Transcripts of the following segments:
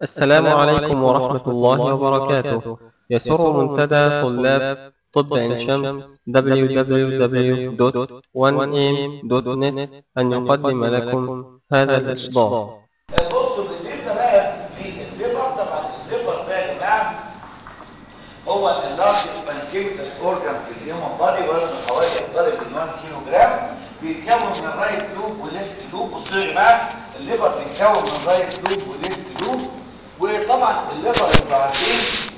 السلام عليكم ورحمة الله وبركاته يسر منتدى طلاب طب عين شمس www.1am.net أن يقدم لكم هذا الإصدار بصوا بالنسبه بقى للليفر طبعا الليفر ده يا جماعه هو اللارجست بانكيتس اورجان في الهيومن بادي وزنه حوالي يقترب من 1 كيلو جرام بيتكون من رايت لوب وليفت لوب بصوا يا جماعه الليفر بيتكون من رايت لوب وليفت لوب وطبعا الليفر انتوا عارفين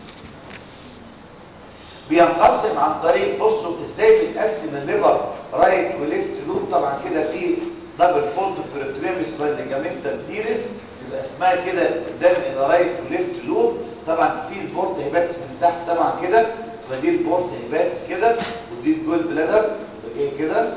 بينقسم عن طريق بصوا ازاي بنقسم الليفر رايت وليفت لوب طبعا كده في دبل فولد بريتريمس بالليجامنتال تيرس يبقى اسمها كده قدام الى رايت وليفت لوب طبعا في البورد هيباتس من تحت طبعا كده تبقى دي البورد هيباتس كده ودي الجول بلادر يبقى جاي كده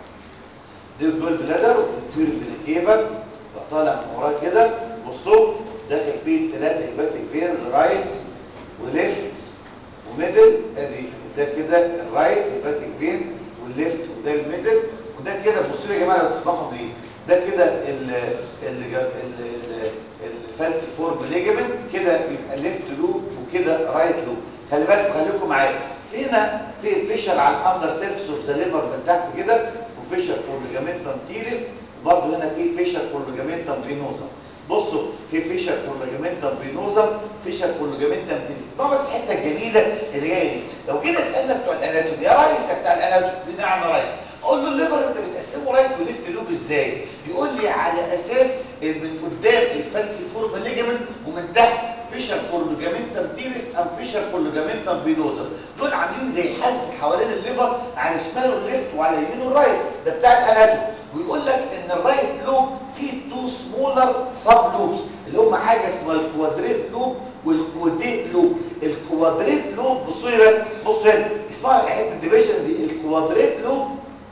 دي الجول بلادر وبتطير بالكيبه يبقى طالع من وراه كده بصوا داخل فيه الثلاثه هيباتيك فينز رايت وليفت وميدل ادي ده كده الرايت هيباتيك فين والليفت وده الميدل وده كده بصوا لي يا جماعه لو تسمعوا بليز ده كده ال ال ال الفالسي فورم ليجمنت كده يبقى ليفت لوب وكده رايت لوب خلي بالكم خليكم معايا في هنا في فيشر على الاندر سيرفيس اوف ذا ليفر من تحت كده اسمه فيشر فور ليجامنتم تيريس وبرده هنا في فيشر فور ليجامنتم فينوزا بصوا في فيشر فور ليجامنتم فينوزا فيشر فور ليجامنتم تيريس ما بس الحته الجميله اللي جايه دي لو جينا سالنا بتوع الاناتومي يا ريس يا بتاع الاناتومي نعم يا ريس اقول له الليفر انت بتقسمه رايت وليفت لوب ازاي يقول لي على اساس من قدام الفالسي فورم ليجامنت ومن تحت فيشر فور ليجامنتم تيريس ام فيشر فور ليجامنتم فينوزا دول عاملين زي حز حوالين الليفر على شماله الليفت وعلى يمينه الرايت ده بتاع الاناتومي ويقول لك ان الرايت لوب فيه تو سمولر سب لوبس اللي هم حاجه اسمها الكوادريت لوب والكوديت لوب الكوادريت لوب بصوا لي بس بصوا هنا اسمها حته الديفيجن دي الكوادريت لوب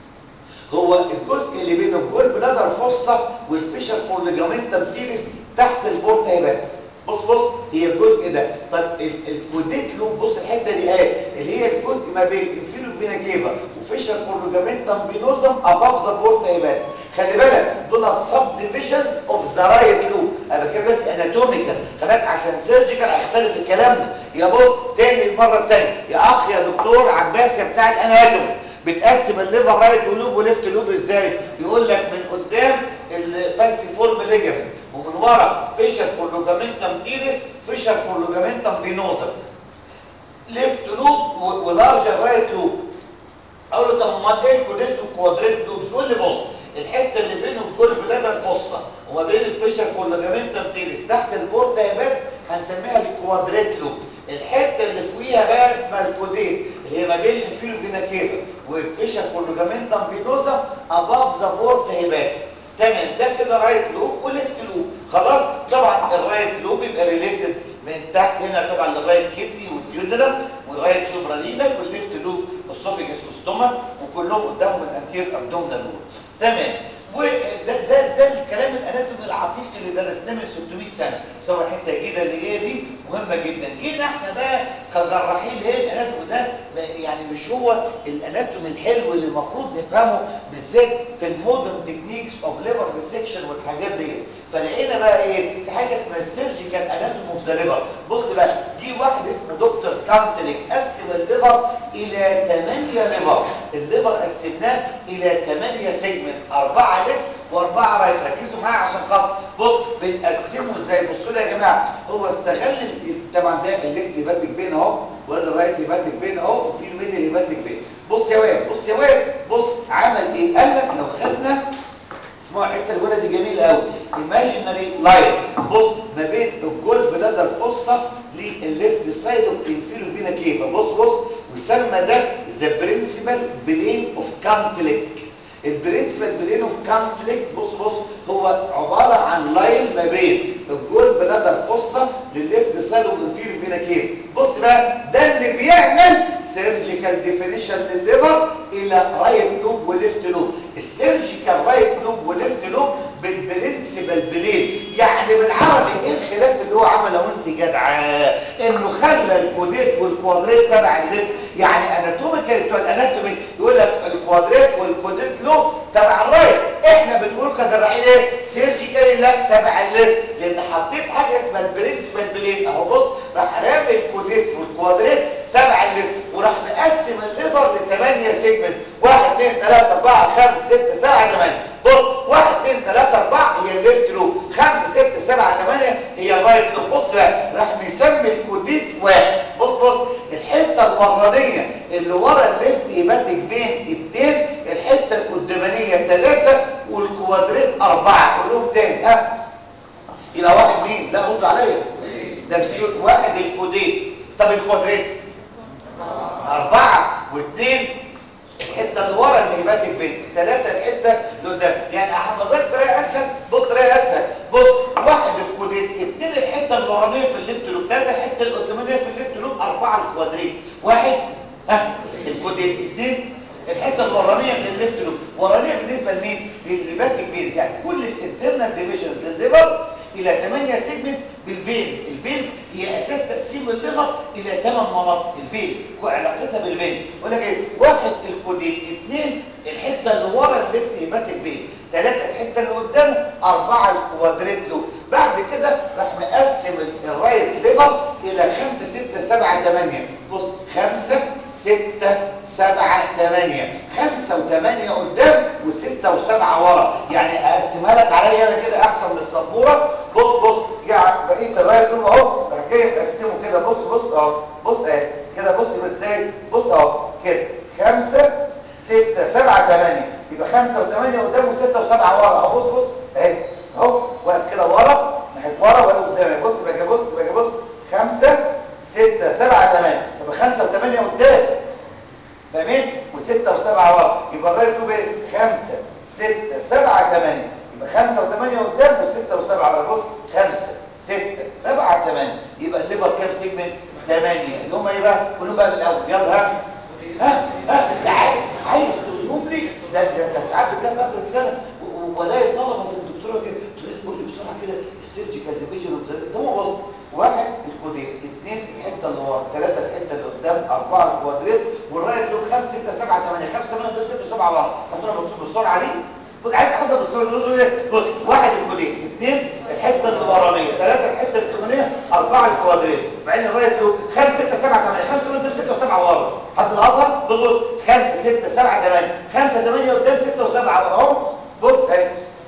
هو الجزء اللي بين الجول بلادر فوسا والفيشر فور ليجامنتم تيريس تحت البورتا هيباتس بص بص هي الجزء ده طب الكوديت لوب بص الحته دي ايه اللي هي الجزء ما بين انفيرو فينا كيفا وفيشر فور ليجامنتم فينوزم اباف ذا بورتا هيباتس خلي بالك دول سب ديفيجنز اوف ذا رايت لوب انا بتكلم دلوقتي اناتوميكال كمان عشان سيرجيكال هيختلف الكلام ده يا بص تاني المره الثانيه يا اخ يا دكتور عباس يا بتاع الاناتومي بتقسم الليفر رايت ولوب وليفت لوب ازاي يقول لك من قدام الفالسي فورم ليجامنت ومن ورا فيشر فور لوجامنتم تيريس فيشر فور لوجامنتم فينوزا ليفت لوب ولارجر رايت لوب اقول له طب امال ايه الكوديت والكوادريت لوبس يقول لي بص الحته اللي بينهم كل بلادر فصه وما بين الفيشر فور لوجامنتم تيريس تحت البورتا هيبات هنسميها الكوادريت لوب الحته اللي فوقيها بقى اسمها الكوديت اللي هي ما بين الانفيرو فينا كيفا والفيشر فور لوجامنتم فينوزا اباف ذا بورتا هيباتس تمام ده كده رايت لوب وليفت لوب خلاص طبعا الرايت لوب يبقى ريليتد من تحت هنا طبعا للرايت كدني والديودنم والرايت سوبرالينال والليفت لوب السوفيجس والستومك وكلهم قدامهم الانتير ابدومينال وول تمام وده ده ده الكلام الاناتومي العتيق اللي درسناه من 600 سنه سواء الحته الجديده اللي جايه دي مهمه جدا جينا احنا بقى كجراحين ايه الاناتومي ده يعني مش هو الاناتومي الحلو اللي المفروض نفهمه بالذات في المودرن تكنيكس اوف ليفر ديسكشن والحاجات دي فلقينا بقى ايه في حاجه اسمها السيرجيكال اناتومي اوف ذا ليفر بص بقى جه واحد اسمه دكتور كانتليك قسم الليفر الى 8 ليفر الليفر قسمناه الى 8 سيجمنت اربعه ليفت واربعه رايت ركزوا معايا عشان خاطر بص بنقسمه ازاي بصوا لي يا جماعه هو استغل طبعا ده الليفت يباتك فين اهو وده الرايت يباتك فين اهو وفي الميدل يباتك فين بص يا واد بص يا واد بص عمل ايه قال لك لو خدنا اسمعوا الحته الولد دي جميله قوي ايماجينري لاين بص ما بين الجول بلادر فصه للليفت سايد اوف انفيرو فينا كيفا بص بص وسمى ده ذا برنسبل بلين اوف كانتليك البرنسبل بلين اوف كانتليك بص بص هو عباره عن لاين ما بين الجول بلادر فصه للليفت سايد اوف انفيرو فينا كيفا بص بقى ده اللي بيعمل سيرجيكال ديفينيشن للليفر الى رايت لوب وليفت لوب السيرجيكال رايت لوب وليفت لوب بالبرنسبل بلين يعني بالعربي ايه الخلاف اللي هو عمله وانت جدعه انه خلى الكوديت والكوادريت تبع الليفت يعني اناتوميكال بتوع الاناتومي يقول لك الكوادريت والكوديت لوب تبع الرايت احنا بنقول كجراحين ايه سيرجيكال لا تبع الليفت لان حطيت حاجه اسمها البرنسبل بلين اهو بص راح رامي الكوديت والكوادريت تبع الليفر وراح مقسم الليفر ل 8 سيجمنت 1 2 3 4 5 6 7 8 بص 1 2 3 4 هي الليفت لوب 5 6 7 8 هي الرايت لوب بص بقى راح مسمي الكوديت واحد بص بص الحته الورانيه اللي ورا الليفت هيباتيك فين 2 الحته القدامانيه 3 والكوادريت 4 قولهم تاني ها يبقى واحد مين لا ردوا عليا ده مسكين واحد الكوديت طب الكوادريت أربعة واثنين الحتة اللي ورا اللي هيباتك فين ثلاثة الحتة اللي قدام يعني أحفظك طريقة أسهل بص طريقة أسهل بص واحد الكوديت اثنين الحتة الورانية في الليفت لوب ثلاثة الحتة القدامانية في الليفت لوب أربعة الكوادريت واحد ها الكوديت اثنين الحته الورانيه من الليفت لوب ورانيه بالنسبه لمين للهيباتيك فينز يعني كل الانترنال ديفيجنز للليفر الى 8 سيجمنت بالفينز الفينز هي اساس تقسيم الليفر الى 8 مناطق الفينز وعلاقتها بالفينز ولا ايه واحد الكودين اثنين الحته اللي ورا الليفت هيباتيك فين ثلاثه الحته اللي قدامه اربعه الكوادريت لوب بعد كده راح مقسم الرايت ليفر الى 5 6 7 8 بص 5 6 7 8 5 و8 قدام و6 و7 ورا يعني اقسمها لك عليا انا كده احسن من السبوره بص بص يعني بقيه الرايت لوب اهو راح جاي مقسمه كده بص بص اهو بص اهي كده بص ازاي بص اهو كده 5 6 7 8 يبقى 5 و8 قدام و6 و7 ورا اهو بص بص اهي اهو واقف كده ورا ناحيه ورا ولا قدام بص باجي بص باجي بص 5 6 7 8 يبقى 5 و8 قدام فاهمين و6 و7 ورا يبقى الرايت لوب ايه 5 6 7 8 يبقى 5 و8 قدام و6 و7 ورا بص 5 6 7 8 يبقى الليفر كام سيجمنت 8 اللي هم ايه بقى كلهم بقى بالاول يلا ها ها ها ده عايز عايز تقولهم لي ده ده ده ساعات بتلاقي في اخر السنه ولاقي طلبه في الدكتوراه كده تقول لي بسرعه كده السيرجيكال ديفيجن اوف ده هو بص واحد الكودين اثنين الحته اللي ورا ثلاثه الحته اللي قدام اربعه الكوادريت والرايت لوب 5 6 7 8 5 8 قدام 6 7 ورا هتضرب مكتوب بالسرعه دي بص عايز احفظها بالسرعه نقول ايه بص واحد الكودين اثنين الحته اللي ورانيه ثلاثه الحته القدامانيه اربعه الكوادريت بعدين الرايت لوب 5 6 7 8 5 قدام 6 و7 ورا حد القطر بص 5 6 7 8 5 8 قدام 6 و7 ورا اهو بص اهي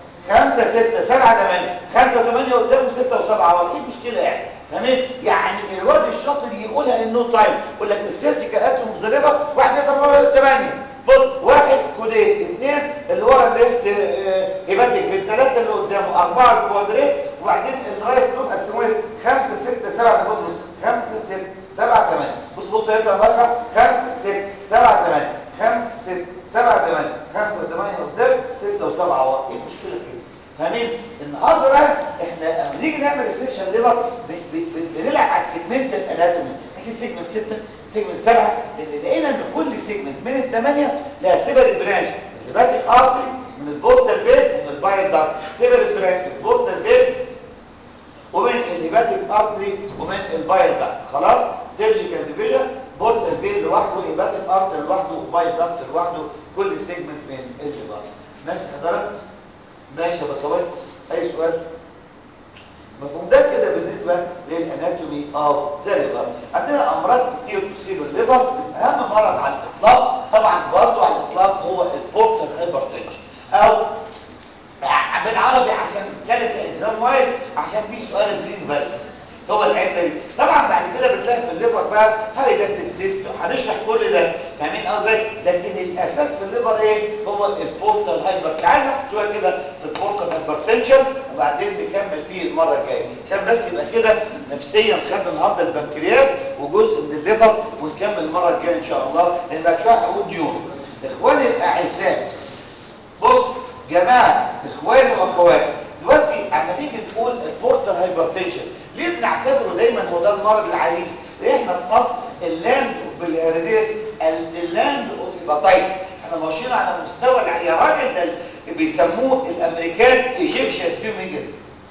5 6 7 8 5 8 قدام و6 و7 ورا ايه المشكله يعني فاهمين يعني الواد الشاطر يقولها انه تايم يقول لك السيرجيكال اتوم مزلبه واحد يقدر ورا 8 بص واحد كودين اثنين اللي ورا الليفت هيباتيك في الثلاثه اللي قدامه اربعه الكوادريت وبعدين الرايت لوب قسموه 5 6 7 بص 5 6 7 8 بص بص يبقى بقى 5 6 7 8 5 6 7 8 5 8 قدام 6 و7 ورا ايه المشكله كده فاهمين النهارده بقى احنا لما نيجي نعمل السكشن ليفر بنلعب على السيجمنت الاناتومي ماشي سيجمنت 6 سيجمنت 7 لان لقينا ان كل سيجمنت من الثمانيه لها سيبريت برانش الهيباتيك ارتري من البورتال فين ومن البايل دارت سيبريت برانش من البورتال فين ومن الهيباتيك ارتري ومن البايل دارت خلاص سيرجيكال ديفيجن بورتال فين لوحده هيباتيك ارتري لوحده وبايل دارت لوحده كل سيجمنت من الليفر ماشي حضرتك ماشي يا بطلات اي سؤال مفهوم ده كده بالنسبة للاناتومي اوف ذا ليفر عندنا امراض كتير تصيب الليفر اهم مرض على الاطلاق طبعا برضه على الاطلاق هو البورتال هايبرتنشن او بالعربي عشان كانت الاكزام وايز عشان في سؤال بلين فيرسس هو الحته دي طبعا بعد كده بتلاقي في الليفر بقى هايداتد سيست هنشرح كل ده فاهمين قصدي لكن الاساس في الليفر ايه هو البورتال هايبر تعال ناخد شويه كده في البورتال هايبرتنشن وبعدين نكمل فيه المره الجايه عشان بس يبقى كده نفسيا خدنا النهارده البنكرياس وجزء من الليفر ونكمل المره الجايه ان شاء الله لان بعد شويه هقول نيورو اخواني الاعزاء بص جماعه اخواني واخواتي دلوقتي اما نيجي نقول البورتال هايبرتنشن ليه بنعتبره دايما هو ده المرض العنيف احنا في مصر اللاند بالهيريزيس اللاند اوف هيباتايتس احنا ماشيين على مستوى يا راجل ده بيسموه الامريكان ايجيبشن سبيوميجل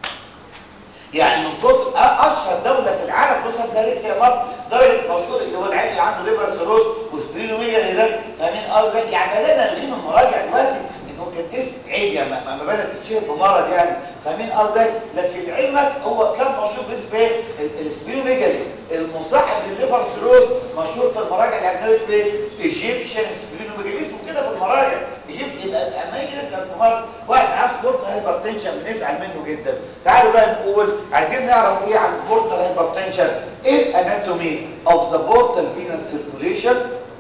يعني من كتر اشهر دوله في العالم خصوصا ده لسه مصر درجه المشهور اللي هو العيل اللي عنده ليفر سيروز وسبرينوميجالي ده فاهمين قصدي يعني بدانا نغيب المراجع دلوقتي انه كان اسم عيب يعني ما ما بالك تتشهر بمرض يعني فاهمين قصدي لكن علمك هو كان مشهور باسم ايه ال- السبيروميجالي المصاحب للليفر سيروز مشهور في المراجع الاجنبيه اسمه ايه ايجيبشن سبيروميجالي اسمه كده في المراجع ايجيبت يبقى اما يجي نسال في مصر واحد عنده بورتال هايبرتنشن بنزعل منه جدا تعالوا بقى نقول عايزين نعرف ايه عن بورتال هايبرتنشن ايه الاناتومي اوف ذا بورتال فينس سيركوليشن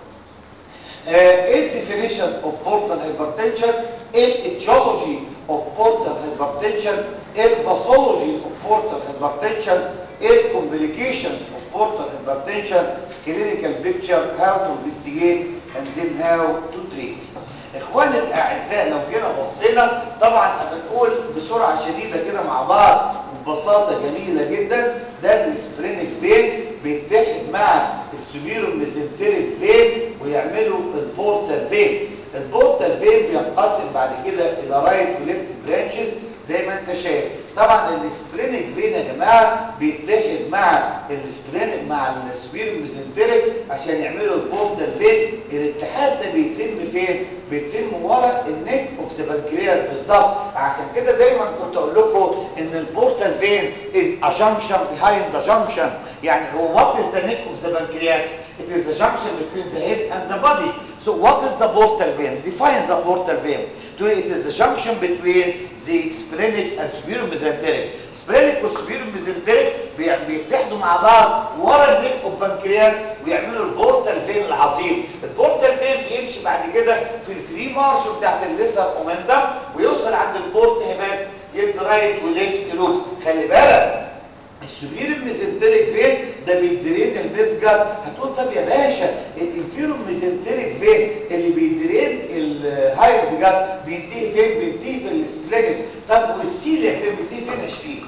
ايه الديفينيشن اوف بورتال هايبرتنشن ايه الايتيولوجي اوف بورتال هايبرتنشن ايه الباثولوجي اوف بورتال هايبرتنشن ايه الكومبليكيشن اوف بورتال هايبرتنشن كلينيكال بيكتشر هاو تو انفستيجيت اند ذن هاو تو تريت اخواني الاعزاء لو جينا بصينا طبعا بنقول بسرعه شديده كده مع بعض وببساطه جميله جدا ده السبرينك فين بيتحد مع السبيرو ميزنتريك فين ويعملوا البورتال فين البورتال فين بينقسم بعد كده الى رايت وليفت برانشز زي ما انت شايف طبعا السبرينك فين يا جماعه بيتحد مع السبرينك مع السبيرو ميزنتريك عشان يعملوا البورتال فين الاتحاد ده بيتم فين بيتم ورا النك اوف ذا بنكرياس بالظبط عشان كده دايما كنت اقول لكم ان البورتال فين از ا جانكشن بيهايند ذا جانكشن يعني هو what is the neck of the pancreas it is the junction between the head and the body so what is the portal vein define the portal vein to it is the junction between the splenic and superior mesenteric splenic والسuperior mesenteric بي- بيتحدوا مع بعض ورا النيك اوف بنكرياس ويعملوا البورتال فين العظيم البورتال فين بيمشي بعد كده في الفري مارش بتاعت الليسر اومنتم ويوصل عند البورت هيبات يدي رايت وليفت لوب خلي بالك السوبير الميزنتريك فين ده بيدرين الميدجر هتقول طب يا باشا الانفيرو ميزنتريك فين اللي بيدرين الهاير بجد بينتهي فين بينتهي في السبلينك طب والسيليا فين بينتهي فين يا شريف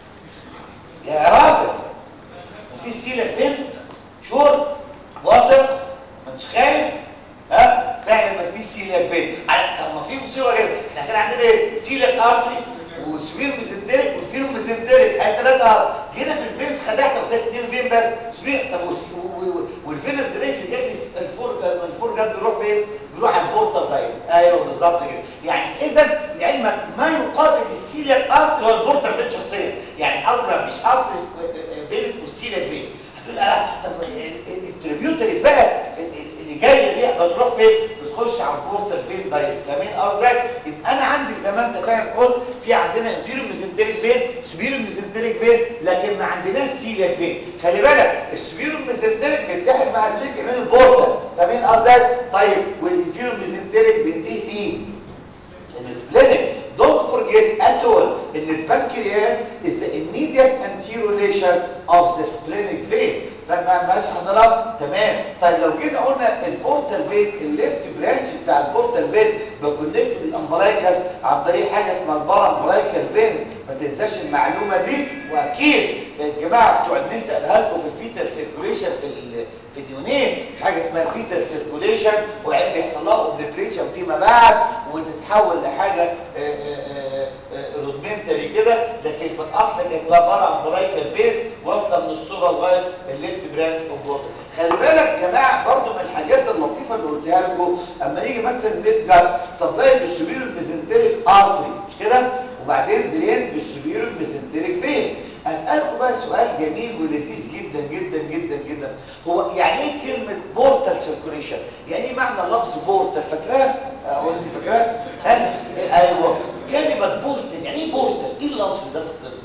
يا راجل وفي سيليا فين شور واثق ما انتش خايف ها فعلا ما في سيليا فين على- طب ما في مصيبه كده احنا كان عندنا ايه سيليا ارتري وسبير ميزنتريك وفيرو ميزنتريك ادي ثلاثه جينا في الفينس خدعت وقلت اثنين فين بس سبير طب والس- و- و- والفينس درينج اللي جاي من الفور من الفور جاد بيروح فين بيروح على البورتال داير ايوه بالظبط كده يعني اذا لعلمك ما يقابل السيليا ارتري هو البورتال فين شخصيا يعني قصدي ما فيش ارتري فينس والسيليا فين هتقول لا طب التريبيوتريز بقى اللي جايه دي بتروح فين بتخش على البورتال فين دايركت فاهمين قصدك يبقى انا عندي زي ما انت فاهم قلت في عندنا انفيريور ميزنتريك فين سوبيريور ميزنتريك فين لكن ما عندناش سيليا فين خلي بالك السوبيريور ميزنتريك بيتحد مع سليك يعمل البورتال فاهمين قصدك طيب والانفيريور ميزنتريك بينتهي فين السبلينك don't forget at all ان البنكرياس is the immediate anterioration of the splenic vein فما ماشي حضرتك تمام طيب لو جينا قلنا البورتال فين الليفت برانش بتاع البورتال فين بكونكت الامبلايكس عن طريق حاجه اسمها البارامبلايكال فين ما تنساش المعلومه دي واكيد الجماعه بتوع النساء قالها لكم في الفيتال سيركوليشن في ال- في اليونين في حاجه اسمها الفيتال سيركوليشن وبعدين بيحصل لها اوبليتريشن فيما بعد وتتحول لحاجه رودمنتري كده لكن في الاصل كانت اسمها بارا امبلايكال فيز واصله من الصوره لغايه الليفت برانش اوف بورد خلي بالك يا جماعه برضو من الحاجات اللطيفه اللي قلتها لكم اما يجي مثلا ميد جارد سبلاي بالسوبيريور ميزنتريك ارتري مش كده وبعدين درين بالسوبيريور ميزنتريك فين اسالكم بقى سؤال جميل ولذيذ جدا جدا جدا جدا هو يعني ايه كلمه بورتال سيركوليشن يعني ايه معنى لفظ بورتال فاكراه اقول لي فاكراه ها ايوه كلمه بورتال يعني ايه بورتال ايه اللفظ ده في الطب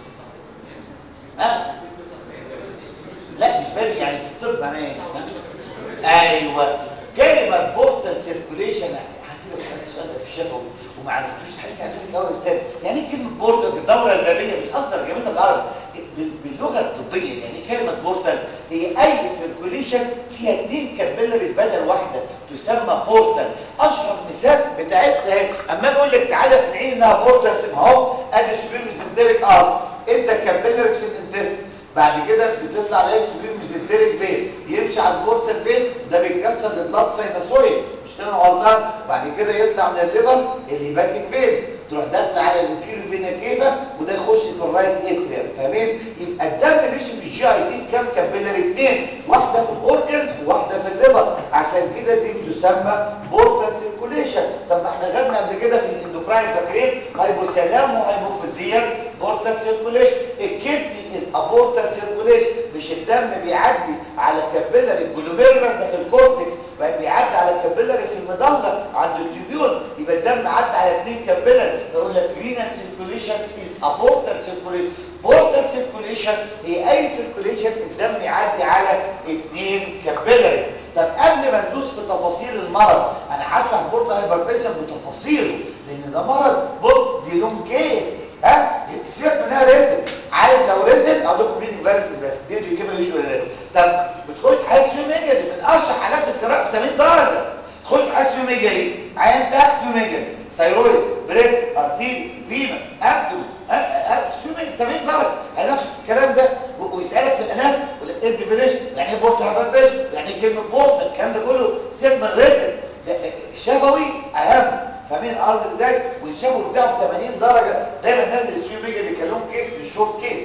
ها لا مش بالي يعني في الطب معناه ايه ها؟ ايوه كلمه بورتال سيركوليشن هسيبك خلي السؤال ده في الشفوي وما عرفتوش تحس على فكره الاول استنى يعني ايه كلمه بورتال الدوره البابيه مش قصدي جابتها بالعربي بال- باللغه الطبيه يعني كلمه بورتال هي اي سيركوليشن فيها اثنين كابيلاريز بدل واحده تسمى بورتال اشهر مثال بتاعتنا اهي اما اقول لك تعالى اقنعيني انها بورتال ما هو ادي السبير ميزنتريك ارض انت كابيلاريز في الانتست بعد كده بتطلع لقيت سبير ميزنتريك فين يمشي على البورتال فين ده بيكسر البلاد سايناسويدز مش كده غلطان بعد كده يطلع من الليفر الهيباتيك فينز تروح داخله على الانفيريور فينا كيفا وده يخش في الرايت اتريم فاهمين يبقى الدم مشي من الجي اي تي في كام كابيلاري اثنين واحده في الاورجنز وواحده في الليفر عشان كده دي تسمى بورتال سيركوليشن طب ما احنا خدنا قبل كده في اندوكراين فاكرين هايبوثالام وهايبوفيزيال بورتال سيركوليشن الكدني از ابورتال سيركوليشن مش الدم بيعدي على كابيلاري الجلوميرولس ده في الكورتكس بقى بيعدي على كابيلاري في المظله عند التيوبيول يبقى الدم عدى على اثنين كابيلاري يقول لك رينال سيركوليشن از ابورتال سيركوليشن بورتال سيركوليشن هي اي سيركوليشن الدم يعدي على اثنين كابيلاريز طب قبل ما ندوس في تفاصيل المرض انا هشرح بورتال هايبرتنشن بتفاصيله لان ده مرض بص دي لون كيس ها سيبك منها ريتل عارف لو ريتل اقول لكم ريدنج فيرسز بس دي بيجيبها يوجوال ريتل طب بتخش حاسس في ميجالي من اشهر حالات الجراحه ب 80 درجه تخش حاسس في ميجالي عيان تاكس في ميجالي ثايرويد بريست ارتيري فينس ابدومن في 80 درجه هنفس الكلام ده ويسالك في الانام يقول لك ايه الديفينيشن يعني ايه بورت هاباتيشن يعني ايه كلمه بورت الكلام ده كله سيبك من الريتل شفوي اهم فاهمين الارض ازاي والشفوي بتاعه 80 درجه دايما الناس اللي اسمه ميجا اللي كلهم كيس مش شورت كيس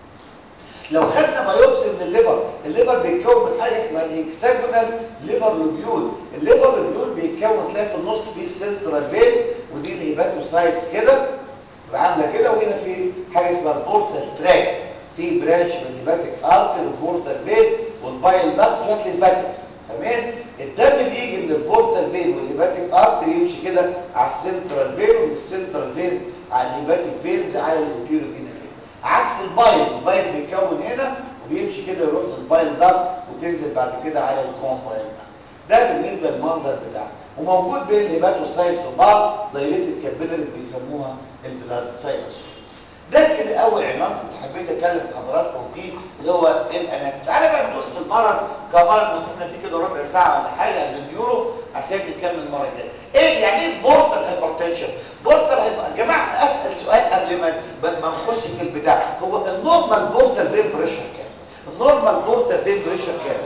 لو خدنا بايوبسي من الليفر الليفر بيتكون من حاجه اسمها الاكساجونال ليفر لوبيول الليفر لوبيول بيتكون تلاقي في النص فيه سنترال فين ودي الهيباتوسايتس كده تبقى عامله كده وهنا في حاجه اسمها البورتال تراك في برانش من الهيباتيك ارتر والبورتال فين والبايل داكت شويه ليمفاتكس تمام الدم بيجي من البورتال فين والهيباتيك ارتر يمشي كده على السنترال فين ومن السنترال فين على الهيباتيك فينز على الانفيرو فينا كده عكس البايل البايل بيتكون هنا وبيمشي كده يروح للبايل داكت وتنزل بعد كده على الكومبايل ده بالنسبه للمنظر بتاعه وموجود بين الهيباتوسايتس وبعض دايرة الكابيلاريز بيسموها البلاد ساينوسويدز ده كده اول عنوان كنت حبيت اتكلم حضراتكم فيه اللي هو الانام تعالى بقى ندوس في المرض كمرض ناخدنا فيه كده ربع ساعه ولا حاجه قبل اليورو عشان نكمل المره الجايه ايه يعني ايه بورتال هايبرتنشن بورتال هايبر يا جماعه اسال سؤال قبل ما ما نخش في البتاع هو النورمال بورتال فين بريشر كام النورمال بورتال فين بريشر كام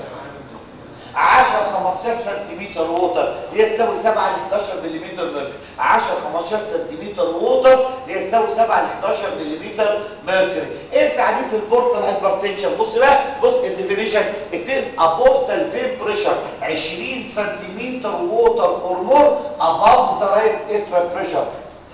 10 15 سنتيمتر ووتر هي تساوي 7 ل 11 ملم ميركوري 10 15 سنتيمتر ووتر هي تساوي 7 ل 11 ملم ميركوري ايه تعريف البورتال هايبرتنشن بص بقى بص الديفينيشن اتس ا بورتال فين بريشر 20 سنتيمتر ووتر اور مور اباف ذا رايت اترا بريشر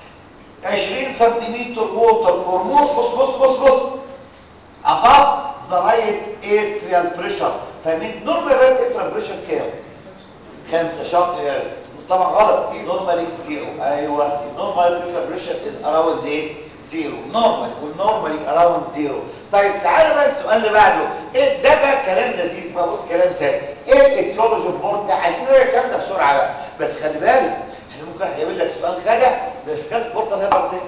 20 سنتيمتر ووتر اور مور بص بص بص بص above the right atrial pressure فاهمين نورمال رايت اترال بريشر كام خمسة شاطر يعني طبعا غلط نورمال زيرو ايوه نورمال اترال بريشر از اراوند ايه زيرو نورمال والنورمال اراوند زيرو طيب تعالى بقى السؤال اللي بعده ايه ده بقى كلام لذيذ بقى بص كلام سهل ايه الاتيولوجي بورد ده عايزين نقرا الكلام ده بسرعه بقى بس خلي بالك احنا ممكن هيعمل لك سؤال خدع ديسكاس بورتال هايبرتنشن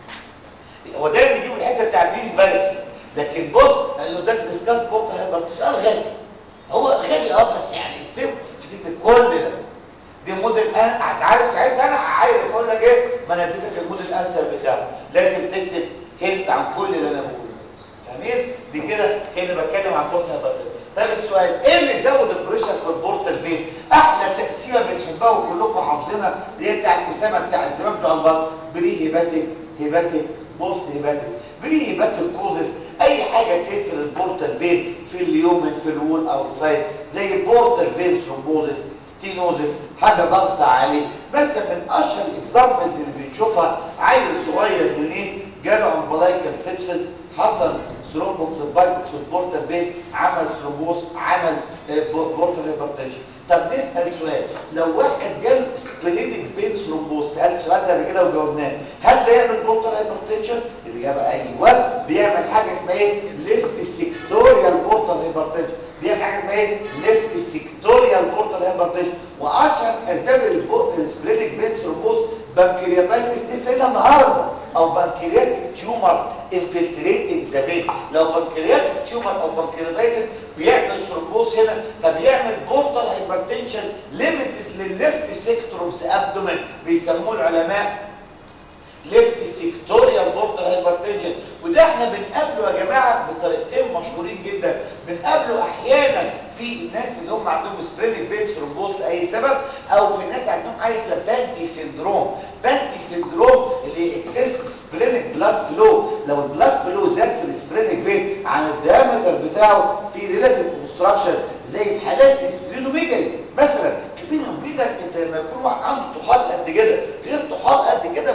هو دايما بيجيب الحته بتاع بين فالسز لكن بص قال له ده ديسكاس بورتال هايبرتنشن سؤال غبي هو غبي اه بس يعني اكتب هتكتب كل ده دي موديل انا عارف ساعتها انا عايز اقول لك ايه ما انا اديتك الموديل انسر بتاعه لازم تكتب هنت عن كل اللي انا بقوله فاهمين دي كده كاني بتكلم عن بورتال هايبرتنشن طب السؤال ايه اللي يزود البريشر في البورتال فين احلى تقسيمه بنحبها وكلكم حافظينها اللي هي بتاعت اسامه بتاعت زمان بتوع البطن بري هيباتيك هيباتيك بوست هيباتيك بري هيباتيك كوزس اي حاجه تقفل البورتال فين في اليومن في الوول اوتسايد زي البورتال فين ثرومبوزس ستينوزس حاجه ضغط عالي مثلا من اشهر الاكزامبلز اللي بنشوفها عيل صغير يونين جاله امبلايكال سيبسس حصل ثرومبوفليبايتس في البورتال فين عمل ثرومبوز عمل بورتال هايبرتنشن طب نسال سؤال لو واحد جاله سبلينيك فين ثرومبوز سالت سؤال ده قبل كده وجاوبناه هل ده يعمل بورتال هايبرتنشن الاجابه ايوه بيعمل حاجه اسمها ايه ليفت سيكتوريال بورتال هايبرتنشن بيعمل حاجه اسمها ايه ليفت سيكتوريال بورتال هايبرتنشن واشهر اسباب السبلينيك فين ثرومبوز بنكرياتايتس لسه الى النهارده او بنكرياتيك تيومرز انفلتريتنج ذا فين لو بنكرياتيك تيومر او بنكرياتايتس بيعمل ثرومبوز هنا فبيعمل بورتال هايبرتنشن ليميتد للليفت سيكتور اوف ذا ابدومين بيسموه العلماء ليفت سيكتوريال بورتال هايبرتنشن وده احنا بنقابله يا جماعه بطريقتين مشهورين جدا بنقابله احيانا في الناس اللي هم عندهم سبرينيك فين ثرومبوز لاي سبب او في الناس عندهم حاجه اسمها بانتي سيندروم بانتي سيندروم اللي اكسس سبرينيك بلاد فلو لو البلاد فلو زاد في السبرينيك فين عن الدايمتر بتاعه في ريلاتيف اوبستراكشن زي في حالات السبرينوميجالي مثلا بيني وبينك انت لما يكون واحد عنده طحال قد كده غير طحال قد كده ما في ناس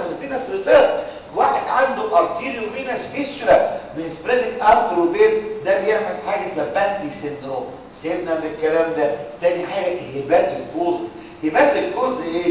فينس ريتيرن واحد عنده ارتيريو فينس فيستولا من سبرينج ارترو فين ده بيعمل حاجه اسمها بانتي سيندروم سيبنا من الكلام ده تاني حاجه هيباتيك كوز هيباتيك كوز ايه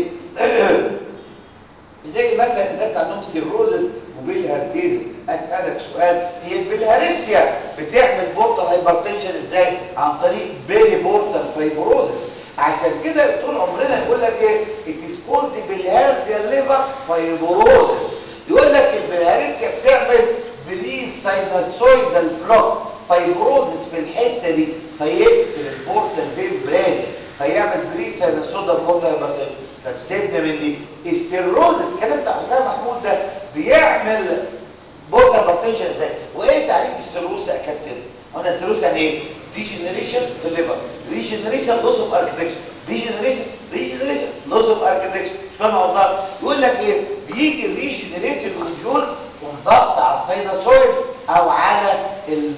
زي مثلا الناس عندهم سيروزس وبالهارسيزس اسالك سؤال هي البلهارسيا بتعمل بورتال هايبرتنشن ازاي عن طريق بيري بورتال فايبروزس عشان كده طول عمرنا يقول لك ايه اتس كولد بالهارسيا ليفر فايبروزس يقول لك البلهارسيا بتعمل بري سايناسويدال بلوك فايبروزس في الحته دي فيقفل البورتال فين برانش فيعمل بري سايناسويدال بورتال هايبرتنشن طب سيبنا من دي السيروزس كلام بتاع حسام محمود ده بيعمل بورتال هايبرتنشن ازاي وايه تعريف السيروز يا كابتن هنا السيروز يعني ايه ديجنريشن في الليفر ريجنريشن لوس اوف اركتكشر ديجنريشن ريجنريشن لوس اوف اركتكشر مش فاهم والله يقول لك ايه بيجي الريجنريتيف نوديولز وضغط على السايناسويدز او على ال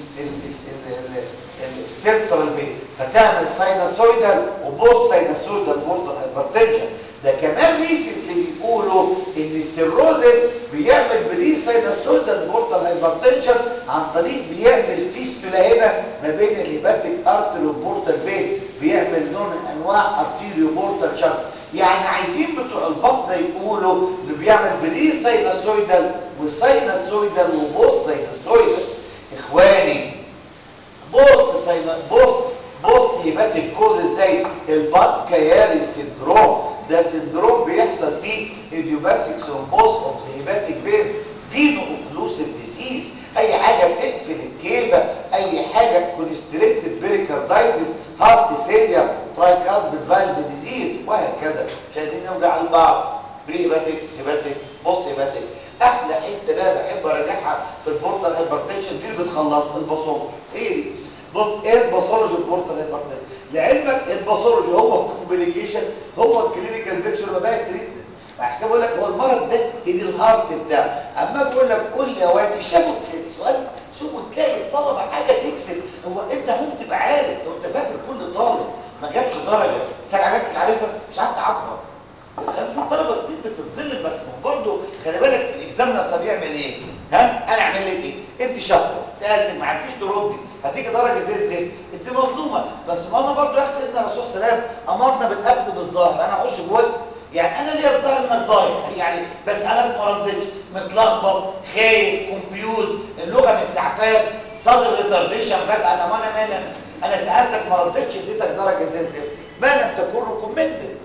السنترال فين فتعمل سايناسويدال وبوست سايناسويدال بورتال هايبرتنشن ده كمان ريسنتلي بيقولوا ان السيروزس بيعمل بري سايناسويدال بورتال هايبرتنشن عن طريق بيعمل فيستولا هنا ما بين الهيباتيك ارتري والبورتال فين بيعمل نوع من انواع ارتيريو بورتال شانس يعني عايزين بتوع البطن يقولوا انه بيعمل بري سايناسويدال وسايناسويدال وبوست سايناسويدال اخواني بوست ساينا بوست بوست هيباتيك كوز ازاي البانكياري سيندروم ده سندروم بيحصل فيه ايديوباثيك ثرومبوز اوف ذا هيباتيك فين فينو اوكلوسيف ديزيز اي حاجه تقفل الكيبه اي حاجه كونستريكتد بيريكاردايتس هارت فيلير ترايكاسبيد فالف ديزيز وهكذا مش عايزين نوجع البعض بري هيباتيك هيباتيك بوست هيباتيك احلى حته بقى بحب ارجعها في البورتال هايبرتنشن دي اللي بتخلص الباثولوجي ايه دي بص ايه الباثولوجي البورتال هايبرتنشن لعلمك الباثولوجي هو الكومبليكيشن هو الكلينيكال بيكتشر ما بقى التريتمنت عشان كده بقول لك هو المرض ده هي دي الهارت بتاعه اما بقول لك قول لي يا واد في شافوا سؤال شوفوا تلاقي الطلبه حاجه تكسب هو انت هم تبقى عارف لو انت فاكر كل طالب ما جابش درجه سبع حاجات مش عارفها مش عارف تعبر خلي في طلبه كتير بتتظلم بس برضه خلي بالك الاكزامنر طب يعمل ايه ها انا اعمل لك ايه انت شاطره سالتك ما عرفتيش تردي هتيجي درجه زي الزفت انت مظلومه بس ما انا برضه يا اخي سيدنا الرسول صلى الله عليه وسلم امرنا بالاخذ بالظاهر انا اخش جواك يعني انا ليا الظاهر انك ضايع يعني بسالك ما ردتش متلخبط خايف كونفيوز اللغه مش سعفان صدر ريتارديشن فجاه طب انا مالي انا سالتك ما ردتش اديتك درجه زي الزفت ما لم تكن ريكومندد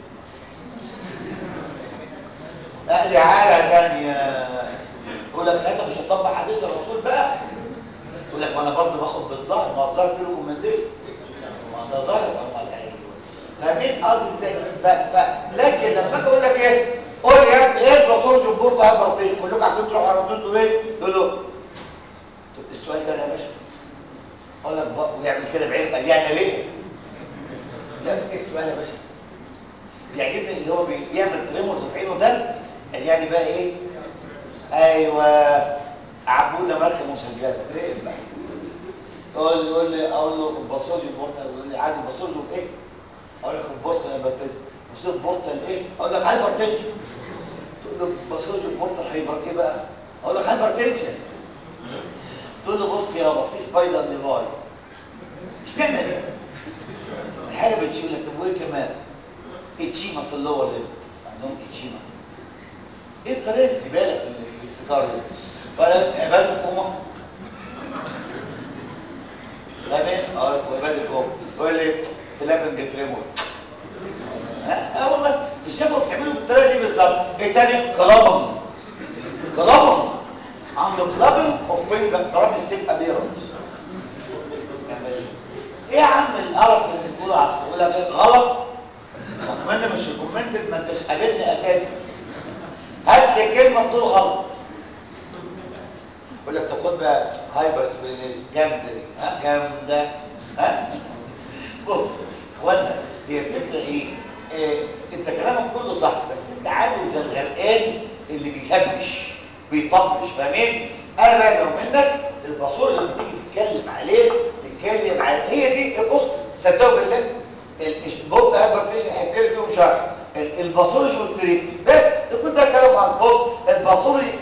اهلي عالة تانية يقول لك ساعتها مش هطبق حديث الرسول بقى يقول لك ما انا برضه باخد بالظاهر ما هو الظاهر فيه ريكومنديشن ما ده ظاهر امال ايوه فاهمين قصدي ازاي ف... ف... لكن لما اجي اقول لك ايه قول لي يا ابني ايه الباثولوجي البورت هايبرتيشن كلكم عارفين تروحوا على ردوا ايه تقول له طب السؤال ده يا باشا اقول لك بقى ويعمل كده بعين مليانه ليه لا ايه السؤال يا باشا بيعجبني اللي هو بيعمل تريمورز في عينه ده يعني بقى ايه ايوه عبوده ماركه مسجله ليه بقى يقول لي يقول لي اقول له الباصولي بورتا يقول لي عايز الباصولي ايه اقول لك البورتا هايبرتنشن بصير بورتا ايه اقول لك هايبرتنشن تقول له الباصولي بورتا هايبر ايه بقى اقول لك هايبرتنشن تقول له بص يابا في سبايدر ليفاي مش معنى دي الحاجه بتشيل لك طب وايه كمان اتشيما في اللور ليفل عندهم اتشيما ايه الطريقه الزباله في في الافتكار دي ولا عباد الكومه فاهمين اه وعباد الكومه يقول لي فلابنج تريمور ها اه والله في الشفا بتعملوا بالطريقه دي بالظبط ايه تاني كلابم كلابم عنده كلابم اوف فينجر درام ستيك ابيرنس ايه يا عم القرف اللي بتقوله على الصوره يقول لك إيه؟ غلط اتمنى مش ريكومندد ما انتش قابلني اساسا هات لي كلمه بتقول غلط يقول لك تاخد بقى هايبر سبرينيزم جامده دي ها جامده ها بص اخوانا هي الفكره ايه؟ إيه انت كلامك كله صح بس انت عامل زي الغرقان اللي بيهبش بيطبش فاهمين؟ انا بقى لو منك الباسور اللي بتيجي تتكلم عليه تتكلم على هي دي بص صدقوا بالله البوست هايبرتيشن هيتقل فيهم شرح الباثولوجي والتريت بس كنت هتكلم عن البوست الباثولوجي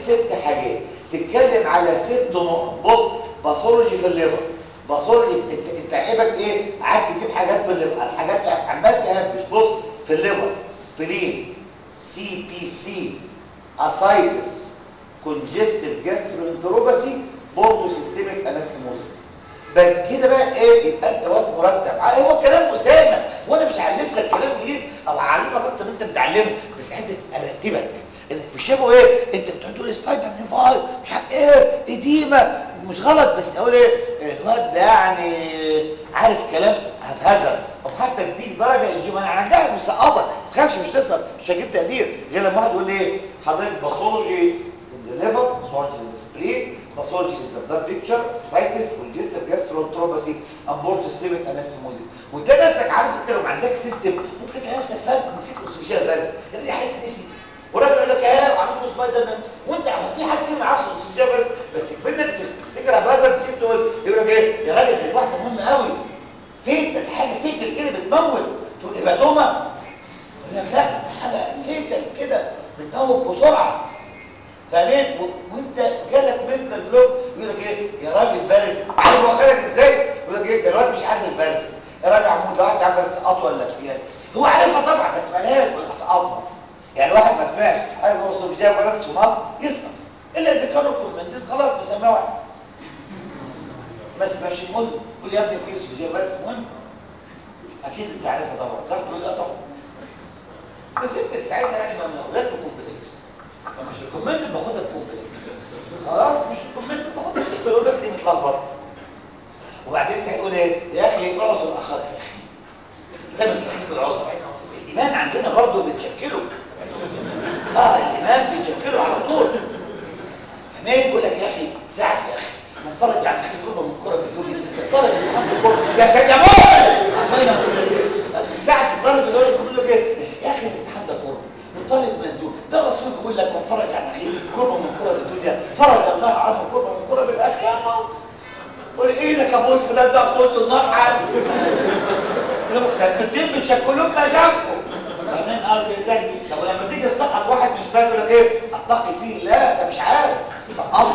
نقط بص باثولوجي في الليفر باثولوجي في- انت انت عيبك ايه قاعد تجيب حاجات من الليفر الحاجات عمال تهبش بص في الليفر سبلين سي بي سي اسايتس كونجستيف جاسترونتروباسي بورتو سيستميك انستموزيس بس كده بقى ايه يبقى انت وقت مرتب ع- هو كلام اسامه وانا مش هالف لك كلام جديد او هعلمك اكتر من انت متعلمه بس عايز ارتبك انك في شبه ايه انت بتقعد تقول سبايدر نيفاي مش عارف ايه اديمه مش غلط بس اقول ايه الواد ده يعني عارف كلام هبهزر او حتى تديك درجه الجمله انا عندها مسقطك ما تخافش مش تسقط مش هجيب تقدير غير لما واحد يقول لي ايه حضرتك باثولوجي in the liver, pathology in the spleen, pathology in the blood picture, cytis, congestive gastroenteropathy, and both systemic anastomosis. وانت نفسك عارف انت لو ما عندكش سيستم ممكن تلاقي نفسك فات نسيت اوكسجين فيروس اللي عارف نسي والراجل يقول لك ايه وعملت سبايدر مان وانت في حد فينا معاه اوكسجين فيروس بس كبرنا تفتكر هبازر نسيت تقول يقول لك ايه يا راجل دي واحده مهمه قوي فيتل حاجه فيتل كده بتموت تقول هيباتوما يقول لك لا حاجه فيتل كده بتموت بسرعه فاهمين و- وانت جالك منتال بلوك يقول لك ايه يا راجل فارس عارف هو خارج ازاي يقول لك ايه ده الواد مش عارف الفارس يا راجل عمود ده واحد عارف اطول ولا كبير هو عارفها طبعا بس مالهاش اطول يعني واحد ما سمعش حاجه هو سوفيجيا فارس في مصر يسمع الا اذا كانوا كومنتين خلاص نسميه واحد بس ماشي نقول قول يا ابني في سوفيجيا فارس مهم اكيد انت عارفها طبعا صح تقول لا طبعا بس انت ساعتها يعني ما اولاد كومبلكس مش الكومنت باخدها بكومبلكس خلاص مش الكومنت باخدها سيمبل بس دي متلخبط وبعدين ساعتها يقول ايه يا اخي اعذر اخاك يا اخي ده مستحيل بالعذر الايمان عندنا برضه بنشكله اه الايمان بنشكله على طول فاهمين يقول لك يا اخي ساعد يا اخي من فرج عن اخي كربه من كرب الدنيا الطالب امتحان بالكرب يا سلمون عمال اقول لك ايه ساعه الطالب اللي يقول لك ايه بس يا اخي الامتحان ده كرب الطالب مهزوم ده الرسول بيقول لك من فرج عن اخيه كربه من كرب الدنيا فرج الله عنه كربه من كرب الاخره قول ايدك يا بوس ده ده قلت النار عاد ده الكتير بتشكلوا بمزاجكم فاهمين قصدي ازاي طب ولما تيجي تسقط واحد مش فاهم يقول لك ايه اتقي فيه لا ده مش عارف سقطه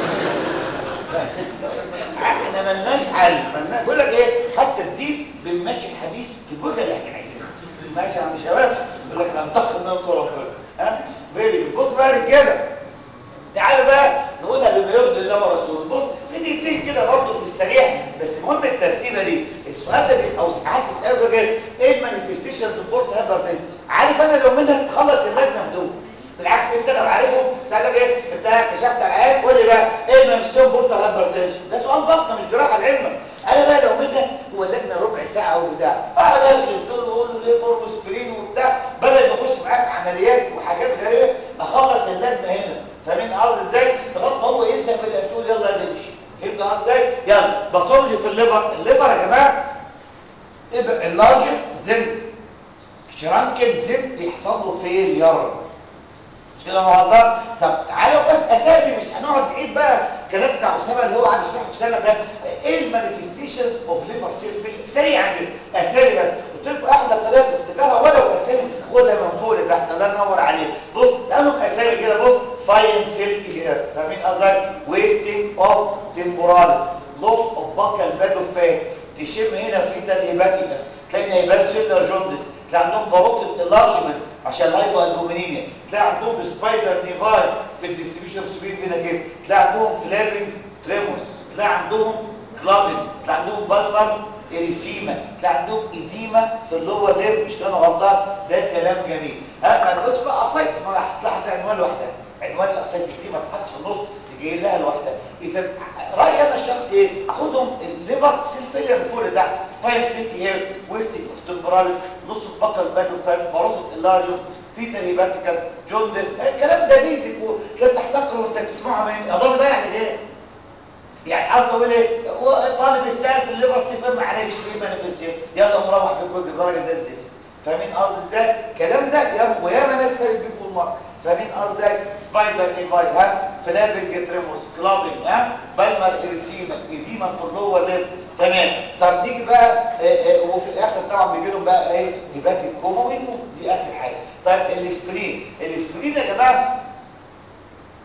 احنا ملناش حل ملناش بقول لك ايه حتى الدين بنمشي الحديث في الوجهه اللي احنا عايزينها ماشي يا عم شباب يقول لك انتقم منكم ربنا ها فيري بص بقى يا رجاله تعالوا بقى نقولها بما يرضي الله ورسوله بص في دقيقتين كده برضه في السريع بس المهم الترتيبه دي السؤال ده بي- او ساعات يسالوا بقى ايه ايه المانيفستيشنز بورت هايبرتنشن عارف انا لو منها تخلص اللجنه في دول بالعكس انت لو عارفهم سالك ايه انت كشفت على العيال قول لي بقى ايه المانيفستيشن بورت هايبرتنشن ده سؤال ضغط مش جراحه لعلمك انا بقى لو منها هو اللجنه ربع ساعه وبتاع اقعد ارغي دول واقول له ليه بور وسبرين وبتاع بدل ما اخش معاه في عمليات وحاجات غريبه اخلص اللجنه هنا فاهمين قصدي ازاي لغايه ما هو يسال بالاسئله يلا نمشي فهمت قصدي ازاي يلا باثولوجي في الليفر الليفر يا جماعه يبقى اللارجن زن شرانكن زن بيحصل له فيلير مش كده موضوع طب تعالوا بس اسامي مش هنقعد نعيد بقى الكلام بتاع اسامه اللي هو قاعد يشرحه في سنه ده ايه المانيفستيشنز اوف ليفر سيل فيلير سريعا كده اسامي بس قلت لكم احلى طريقه لافتكارها ولو اسامي خدها من فوق لتحت الله ينور عليك بص تعالوا اسامي كده بص فاين سيل كلير فاهمين قصدي ويستنج اوف تمبوراليس لوس اوف باكال باد اوف فات تشم هنا في تلهيباتيكس تلاقي نهيبات سيلر جوندس تلاقي عندهم باروت انلارجمنت عشان الهايبو البومينيميا تلاقي عندهم سبايدر نيفاي في الديستريبيوشن اوف سبين فينا كده تلاقي عندهم فلابين تريموس تلاقي عندهم كلابين تلاقي عندهم بالمر اريسيما تلاقي عندهم اديما في اللور ليب مش كانوا غلطان ده كلام جميل ها ما تقولش بقى اسايتس ما هتطلع عنوان لوحدها عنوان الاسايتس دي ما تحطش في النص تجي لها لوحدها اذا رايي انا الشخصي ايه خدهم الليفر سيل فيلير من فوق لتحت فاين سيل هير ويستنج اوف تمبراليس نص البكر بادو فات باروتو اللاريوم في ترهيباتيكس جوندس الكلام ده بيزك وكان تحتقره وانت بتسمعه من اظن ده يعني ايه يعني قصدي اقول ايه هو طالب السائل في الليفر سيل ما عرفش ايه مانيفستيشن يلا مروح بكل درجه زي الزفت فاهمين قصدي ازاي الكلام ده يا وياما ناس خارج بيه فول مارك فاهمين قصدي ازاي سبايدر نيفاي ها فلابنج تريموس كلابنج ها بالمر اريسيما ايديما في اللور ليب تمام طب نيجي بقى آه آه وفي الاخر طبعا بيجي لهم بقى ايه هبات الكوموين دي اخر حاجه طيب الاسبرين الاسبرين يا جماعه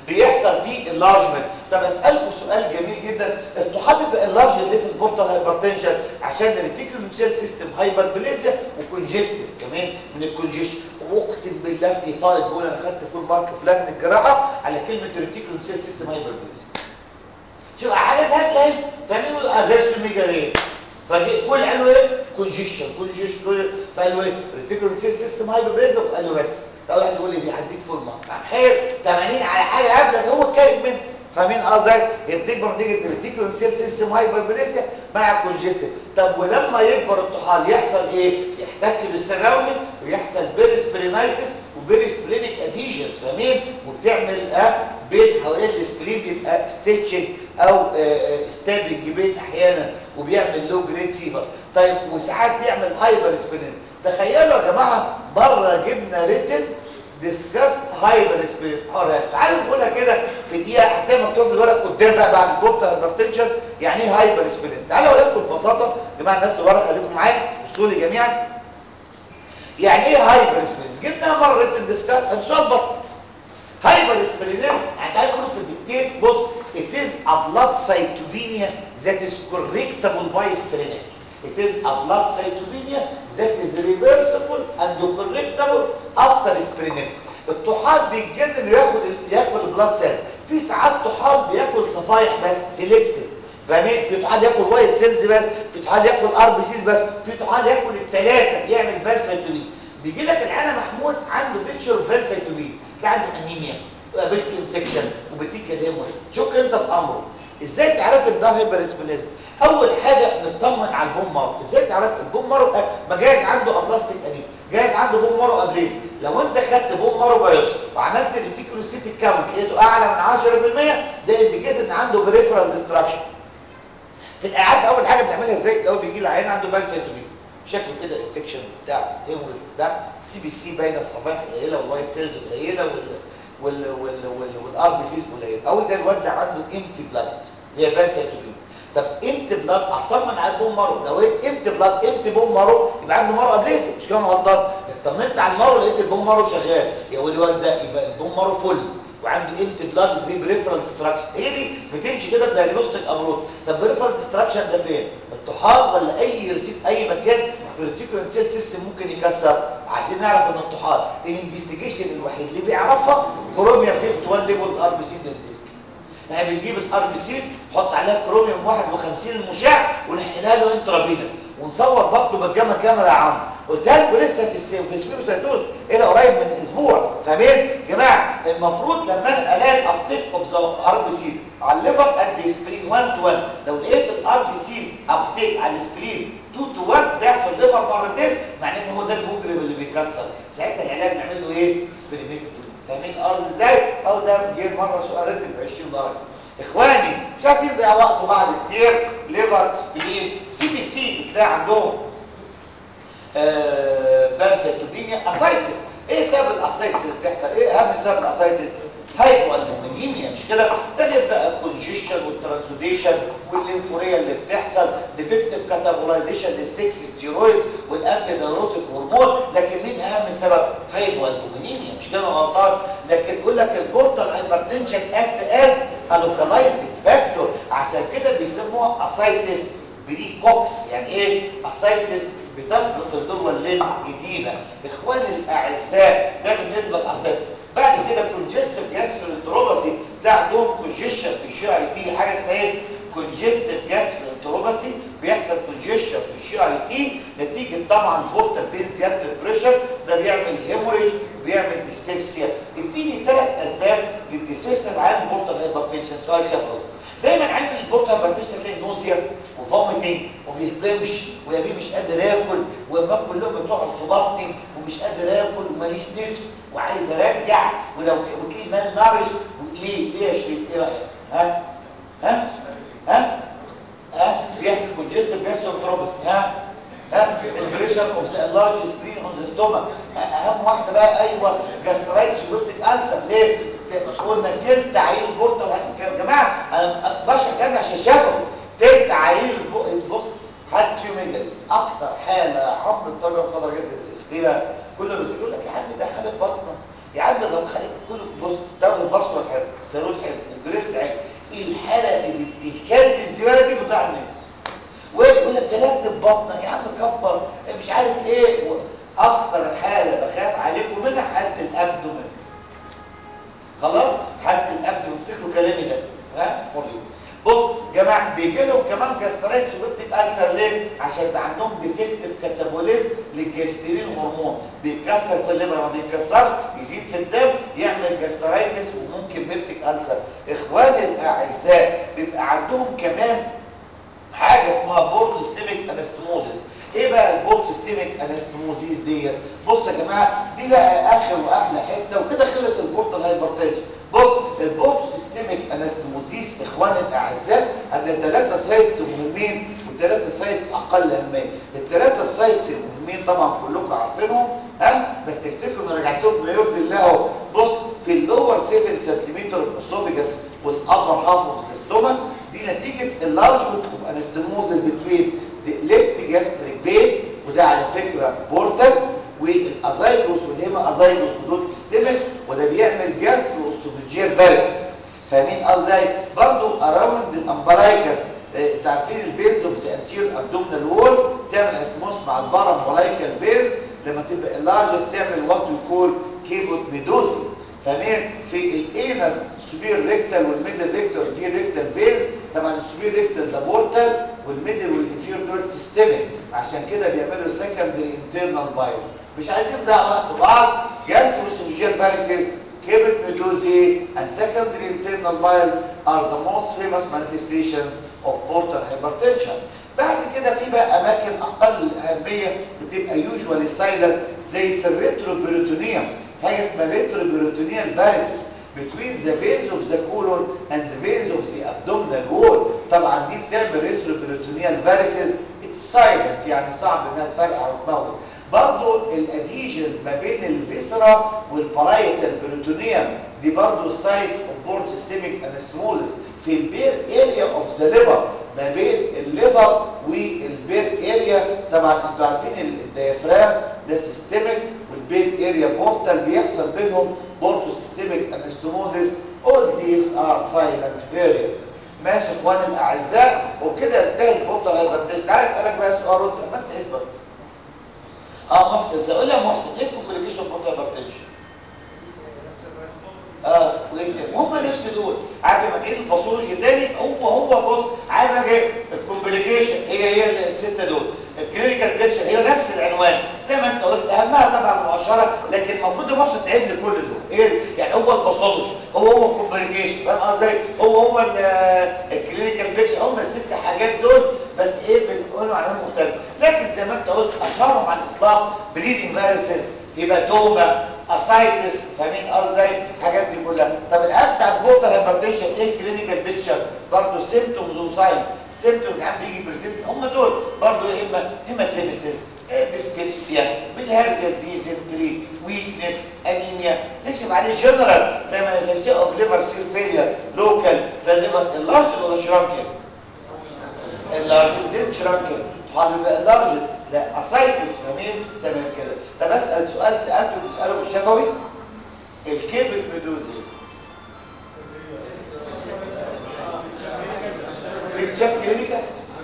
بيحصل فيه اللارجمنت طب اسالكم سؤال جميل جدا الطحال بيبقى اللارج ليه في البورتال هايبرتنشن عشان الريتيكولوم سيل سيستم هايبربليزيا وكونجستد كمان من الكونجيشن واقسم بالله في طالب بيقول انا خدت فول مارك في لجنه الجراحه على كلمه ريتيكولوم سيل سيستم هايبربليزيا شوف حاجات هتلاقي فاهمين ازاز ميجا ليه فجي كل قالوا ايه كونجيشن كونجيشن فقالوا ايه ريتيكولوم سيل سيستم هايبربليزيا وقالوا بس لو واحد يقول لي دي هديك فول مارك خير 80 على حاجه قبلك هو كاين منه فاهمين قصدي هي بتكبر نتيجه الريتيكولوم سيل سيستم هايبربليزيا مع كونجستيف طب ولما يكبر الطحال يحصل ايه يحتك بالسراوندنج ويحصل بيرسبرينايتس وبيرسبلينيك اديشنز فاهمين وبتعمل اه بيت حوالين السبلين بيبقى ستيتشنج او ستابنج بيت احيانا وبيعمل لو جريد فيفر طيب وساعات بيعمل هايبر سبلين تخيلوا يا جماعه مره جبنا ريتن ديسكاس هايبر سبيس تعالوا نقولها كده في دقيقه هتلاقي مكتوب في الورق قدام بقى بعد البورت هايبرتنشن يعني ايه هايبر سبيس تعالوا اقول لكم ببساطه يا جماعه الناس اللي ورا خليكم معايا بصوا لي جميعا يعني ايه هايبر سبيس جبنا مره ريتن ديسكاس سؤال بطل هايبر سبلينيزم هتعالوا نقول في الدكتين بص it is a blood cytopenia that is correctable by splenectomy It is a blood cytopenia that is reversible and correctable after splenectomy. الطحال بيتجنن وياخد ياكل البلاد سيل في ساعات طحال بياكل صفايح بس سيلكتيف فاهمين في طحال ياكل وايت سيلز بس في طحال ياكل ار بي سيز بس في طحال ياكل الثلاثه يعمل بال سيتوبين بيجي لك العيان محمود عنده بيكشر بال سيتوبين تلاقي عنده انيميا بيلك انفكشن وبتيجي الهيموريج شك انت في امره ازاي تعرف ان ده هايبر اسبليزم اول حاجه نطمن على البون مارو ازاي تعرف البون مارو ما جايز عنده ابلاستيك انيم جايز عنده بون مارو ابليز لو انت خدت بون مارو بايوبسي وعملت الريتيكولوسيتيك كاونت لقيته اعلى من 10% ده انديكيت ان عنده بريفرال ديستراكشن في القعاد اول حاجه بنعملها ازاي لو بيجي العيان عنده بال سيتومين شكله كده انفكشن بتاع هيموريج ده سي بي سي باينه الصفائح قليله والوايت سيلز قليله وال وال وال وال والار بي سيز قليل اول ده الواد ده عنده امتي بلاد اللي هي بال سيتومين طب امتى بلاد اطمن على البون مارو لو لقيت امتى بلاد امتى بون مارو يبقى عنده مارو ابليسي مش كده غلطان اطمنت على المارو لقيت البون مارو شغال يا ولي الواد ده يبقى البون مارو فل وعنده امتى بلاد في بريفرال ديستراكشن هي دي بتمشي كده بدايجنوستيك ابروت طب بريفرال ديستراكشن ده فين الطحال ولا اي رتيك اي مكان في الريتيكولار سيل سيستم ممكن يكسر عايزين نعرف ان الطحال الانفستيجيشن الوحيد اللي بيعرفها كروميوم 51 ليبل ار بي سي يعني بنجيب الار بي سيز نحط عليها كروميوم 51 المشع ونحقنها له انترافينوس ونصور بطنه بالجاما كاميرا يا عم قلتها لكم لسه في السيم في سبيروسايتوز الى قريب من اسبوع فاهمين يا جماعه المفروض لما انا الاقي ابتيك اوف ذا ار بي سيز على الليفر قد سبلين 1 تو 1 لو لقيت الار بي سيز ابتيك على السبلين 2 تو 1 ضعف الليفر مرتين معناه ان هو ده المجرم اللي بيكسر ساعتها العلاج نعمل له ايه سبلينكتومي فاهمين الارض ازاي او ده جه مره سؤال رتب ب 20 درجه اخواني مش عايزين نضيع وقت بعد كتير ليفر سبلين سي بي سي بتلاقي عندهم آه بانسيتوبينيا اسايتس ايه سبب الاسايتس اللي بتحصل ايه اهم سبب الاسايتس هايبو البومينيميا مش كده ده غير بقى الكونجيشن والترانسوديشن والليمفوريا اللي بتحصل ديفكتيف كاتابولايزيشن للسكس ستيرويدز والانتي دايروتيك هرمون لكن مين اهم سبب هايبو البومينيميا مش كده غلطان لكن يقول لك البورتال هايبرتنشن اكت از الوكالايزنج فاكتور عشان كده بيسموها اسايتس بري كوكس يعني ايه اسايتس بتسبق اللغه الليل اديمه اخواني الاعزاء ده بالنسبه للاسايتس بعد كده كونجستيف جاسترونتروباسي ده عندهم كونجيشن في الشي اي تي حاجه اسمها ايه كونجستيف جاسترونتروباسي بيحصل كونجيشن في الشي اي تي نتيجه طبعا بورتال بين زياده البريشر ده بيعمل هيموريج وبيعمل ديسبيبسيا اديني ثلاث اسباب للديسبيبسيا عن بورتال هايبرتنشن سؤال شفوي دايما عندي البورتال هايبرتنشن تلاقي نوزيا وفوميتنج وبيهضمش ويا بيه مش قادر اكل وما كلهم بتقعد في بطني ومش قادر اكل وماليش نفس وعايز ارجع ولو وتلاقي مال نارش ليه ليه يا شريف ايه رايك ها ها ها ها بيحكي كونجستيف جاستروتروبس ها ها البريشر اوف ذا لارج سبرين اون ذا ستومك اهم واحده بقى ايوه جاسترايتس وبيبتيك ألسر ليه قلنا تلت عيل البورتال يا جماعه انا بشرح كلام عشان شافوا تلت عيل بص حدث فيهم ايه اكتر حاله عمر الطبيعه بفضل جهاز الزفت ليه بقى كله بس يقول لك يا عم ده حاله بطنه يا عم ده خليك كله بص تاخد البصمه الحلو السيروم لك جلبت ببطنك يا عم كبر مش عارف ايه اكتر حاله بخاف عليكم منها حاله الابدومين خلاص حاله الابدومين افتكروا كلامي ده ها قولوا بص جماعه بيجي لهم كمان جاسترايتس وبيبتيك السر ليه عشان يبقى عندهم ديفكتيف كاتابوليزم للجاسترين هرمون بيتكسر في الليفر ما بيتكسرش يزيد في الدم يعمل جاسترايتس وممكن بيبتيك السر اخواني الاعزاء بيبقى عندهم كمان حاجه اسمها بورتوستيميك انستموزيس ايه بقى البورتوستيميك انستموزيس ديت بص يا جماعه دي بقى اخر واحلى حته وكده خلص البورتال هايبرتنشن بص البورتوستيميك انستموزيس اخواني الاعزاء عندنا ثلاثه سايتس مهمين وثلاثه سايتس اقل اهميه الثلاثه سايتس المهمين طبعا كلكم عارفينهم ها بس تفتكروا ان رجعتهم ما يرضي الله اهو بص في اللور 7 سنتيمتر اوف اسوفيجاس والابر هاف اوف ذا ستومك دي نتيجه اللارجمنت اوف انستموزيس بتوين ليفت جاستريك فين وده على فكره بورتال والازايجوس والهيما ازايجوس ودول سيستمك وده بيعمل جاسترو اوستوفيجيال فارسس فاهمين ازاي برضو اراوند الامبلايكس انتوا عارفين الفينز اوف ذا انتير ابدومينال وول تعمل اسموس مع البارامبلايكال فينز لما تبقى اللارج تعمل وات وي كول كيبوت ميدوزي فاهمين في الانس سوبير ريكتال والميدل ريكتال والفير ريكتال فينز طبعا السوبير ريكتال ده بورتال والميدل والانفير دول سيستميك عشان كده بيعملوا سكندري انترنال بايز مش عايزين نضيع وقت بعض جاستروسوفيجيال فاريسيس كيبت ميدوزي and secondary internal biles are the most famous manifestations of portal hypertension بعد كده في بقى اماكن اقل اهميه بتبقى يوجوالي سايلنت زي في الريتروبيروتونيوم حاجه اسمها ريتروبيروتونيال فاريسيس between the veins of the colon and the veins of the abdominal wall طبعا دي بتعمل ريتروبيروتونيال فاريسيس اتس سايلنت يعني صعب انها تفرقع وتموت برضو الادهيجنز ما بين الفيسرا والبرايتال بيروتونيوم دي برضو سايتس اوف بورتوستيميك انستمولس في البير اريا اوف ذا ليفر ما بين الليفر والبير اريا طبعا انتوا عارفين الديافرام ده سيستميك والبير اريا بورتال بيحصل بينهم بورتوستيميك انستموزيس all these are silent areas ماشي اخواني الاعزاء وبكده انتهى البورتال هايبرتنشن تعالى اسالك بقى سؤال رد ما تنسى اسمك اه محسن سأقول يا محسن ايه الكومبليكيشن بورتال هايبرتنشن اه هم نفس دول عارف لما تجي الباثولوجي تاني هو هو بص عارف ايه الكومبليكيشن هي هي السته دول الكلينيكال بيكشر هي نفس العنوان زي ما انت قلت اهمها طبعا الاشاره لكن المفروض المحسن تعيد لي كل دول ايه يعني هو الباثولوجي هو هو الكومبليكيشن فاهم قصدي هو هو الكلينيكال بيكشر هم الست حاجات دول بس ايه بنقولوا عنهم مختلف لكن زي ما انت قلت اشهرهم على الاطلاق بليدنج فيروسز هيباتوما اسايتس فاهمين ازاي الحاجات دي كلها طب العيان بتاع البورتال هايبرتنشن ايه كلينيكال بيكتشر برضه سيمبتومز وساين السيمبتومز العيان بيجي بريزنت هم دول برضه يا اما هيماتيمسيس ديسبيبسيا بالهرزل ديزنتري ويكنس انيميا تكشف عليه جنرال زي ما الفيسيا اوف ليفر سيل فيلير لوكال ده الليفر اللارج ولا شرانكل اللارج زين شرانكل طبعا بيبقى اللارج لا اسايتس فاهمين تمام كده طب اسال سؤال سالته بتساله في الشفوي الكيبل ميدوزي بتشاف كلينيكا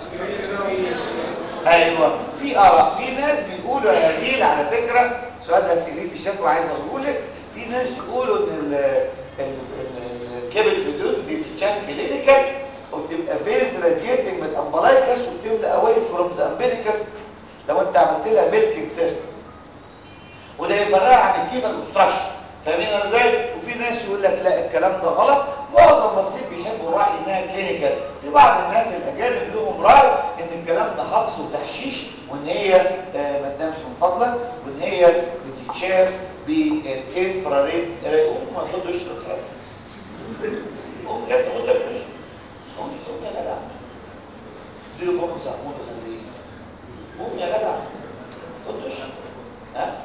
ايوه في اراء في ناس بيقولوا يا ديل على فكره السؤال ده سيليه في الشفوي عايز اقوله لك في ناس يقولوا ان الكيبل ميدوزي دي بتشاف كلينيكال وبتبقى فيز راديتنج من الامبلايكس وبتملى اواي فروم ذا امبليكس لو انت عملت لها ميلكينج تيست وده يفرقها عن الكيفه الاوبستراكشن فاهمين ازاي وفي ناس يقول لك لا الكلام ده غلط معظم المصريين بيحبوا راي انها كلينيكال في بعض الناس الاجانب لهم راي ان الكلام ده هقص وتحشيش وان هي آه ما تنامش من فضلك وان هي بتتشاف بالانفراريد قوم ما خدوش لك قوم يا خد لك قوم يا جدع اديله فوق صابون وخليه قوم يا جدع خد دش ها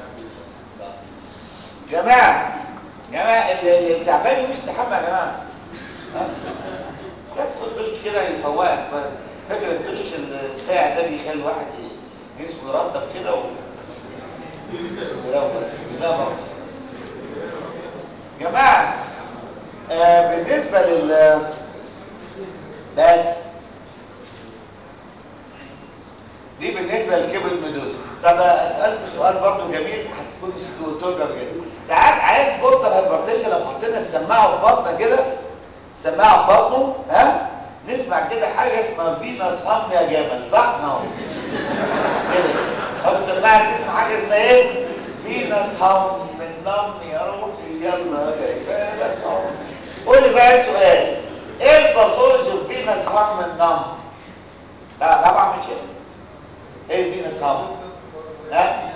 جماعه جماعه اللي التعبان يقوم يستحمى يا جماعه ها خد دش كده يفوقك فاكر الدش الساعه ده بيخلي الواحد جسمه يرطب كده و يروق ده برضه جماعه آه بالنسبه لل بس دي بالنسبه للكبد ميدوزا طب اسالكم سؤال برضو جميل هتكون قلت لكم كده ساعات عيال بورتال هايبرتنشن لو حطينا السماعه في بطنه كده السماعه في بطنه ها نسمع كده حاجه اسمها فينس هم يا جمل صح نعم كده او السماعه تسمع حاجه اسمها ايه فينس هم من نم يا روحي يلا جايبالك قول لي بقى سؤال ايه الباثولوجي في فينس هم من نم لا طبعا مش ايه ايه فينس هم ها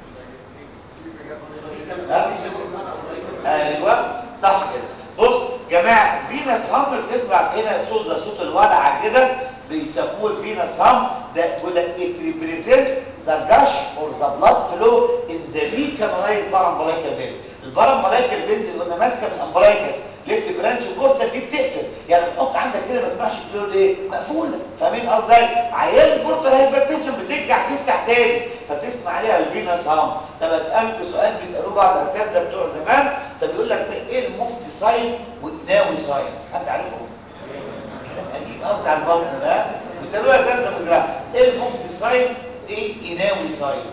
ها ايوه صح كده بص جماعه فينس هم بتسمع هنا صوت زي صوت الولعه كده بيسموه الفينس هم ده يقول لك it represent the gush or the blood flow in the recanalized parambilical veins البارامبلايكال فينز اللي قلنا ماسكه من الامبلايكس ليفت برانش كورتا دي بتقفل يعني بتحط عندك كده ما تسمعش فلو ليه مقفوله فاهمين قصدي عيال البورتال هايبرتنشن بترجع تفتح تاني فتسمع عليها الفينس هام طب اسالكم سؤال بيسالوه بعض الاساتذه بتوع زمان طب يقول لك ده ايه المفتي ساين والناوي ساين حد عارفه كلام قديم قوي بتاع البطن ده بيسالوه يا اساتذه في الجراحه ايه المفتي ساين ايه يناوي ساين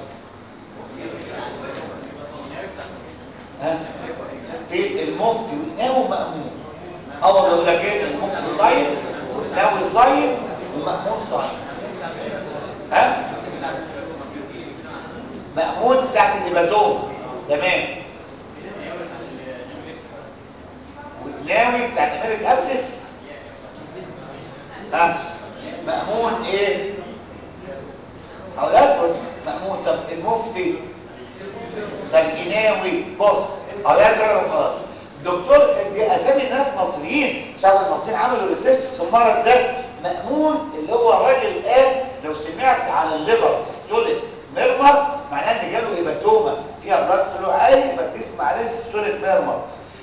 ها في المفتي والناوي مأمون اول يقول لك ايه المفتي صايم والناوي صايم ومأمون صايم ها مأمون تحت الهيباتوم تمام والناوي بتاعت امريك ابسس ها مأمون ايه اولاد بص مأمون طب المفتي طب يناوي بص اولاد بقى خلاص دكتور دي اسامي ناس مصريين شعب المصريين عملوا ريسيرش في المرض ده مأمون اللي هو الراجل قال لو سمعت على الليفر سيستوليك ميرمر معناه ان جاله هيباتوما فيها بلاد فلو عالي فتسمع عليه سيستوليك ميرمر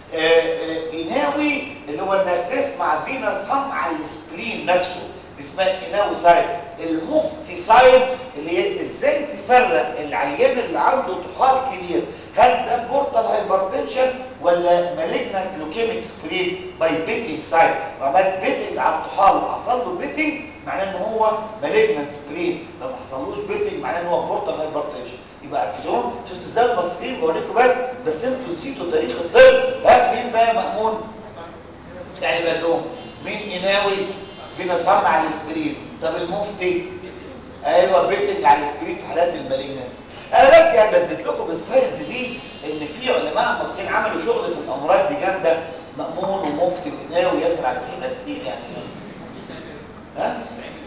إناوي اللي هو انك تسمع فينس هم على السبلين نفسه اسمها إناوي ساين المفتي ساين اللي هي ازاي تفرق العيان اللي عنده طحال كبير هل ده بورتال هايبرتنشن ولا مالجنانت لوكيميك سبلين باي بيتنج ساين عملت بيتنج على الطحال وحصل له بيتنج معناه ان هو مالجنانت سبلين لو ما حصلوش بيتنج معناه ان هو بورتال هايبرتنشن يبقى عرفتوهم شفت ازاي المصريين بوريكم بس بس انتوا نسيتوا تاريخ الطب ها مين بقى مأمون يعني بقى مين إناوي في نصام على السكرين طب المفتي ايوه بيتنج على السكرين في حالات المالجنسي انا بس يعني بثبت لكم بالساينس دي ان في علماء مصريين عملوا شغل في الامراض دي جامده مأمون ومفتي وإناوي ياسر عبد الحليم ناسين يعني ها؟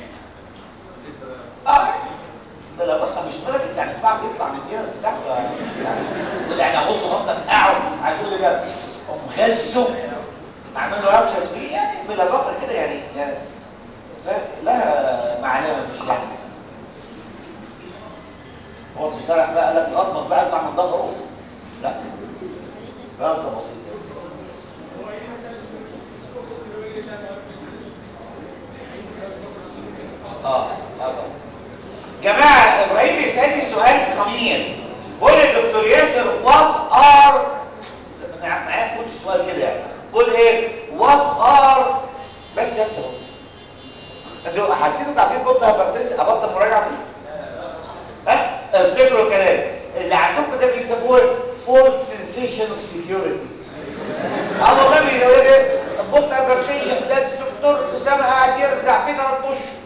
اه بلا بخ مش درجه يعني اسمع بيطلع من الجنس بتاعته يعني وده يعني اغص غضه في قاعه هيقول لي بقى ام غزه معمل له رمشه سبيل يعني بلا بخ كده يعني يعني لها معنى مش يعني هو صالح بقى قال لك غطمس بقى يطلع من ظهره لا غلطه بسيطه اه اه طبعا جماعه ابراهيم بيسالني سؤال قميل قول يا دكتور ياسر وات ار معايا كل سؤال كده يعني قول ايه وات ار بس انت انتوا حاسين انتوا عارفين بطل هبرتنش ابطل مراجعه فيه ها افتكروا الكلام اللي عندكم ده بيسموه فول سنسيشن اوف سكيورتي اه والله بيقول ايه بطل هبرتنشن ده الدكتور اسامه قاعد يرجع في ثلاث اشهر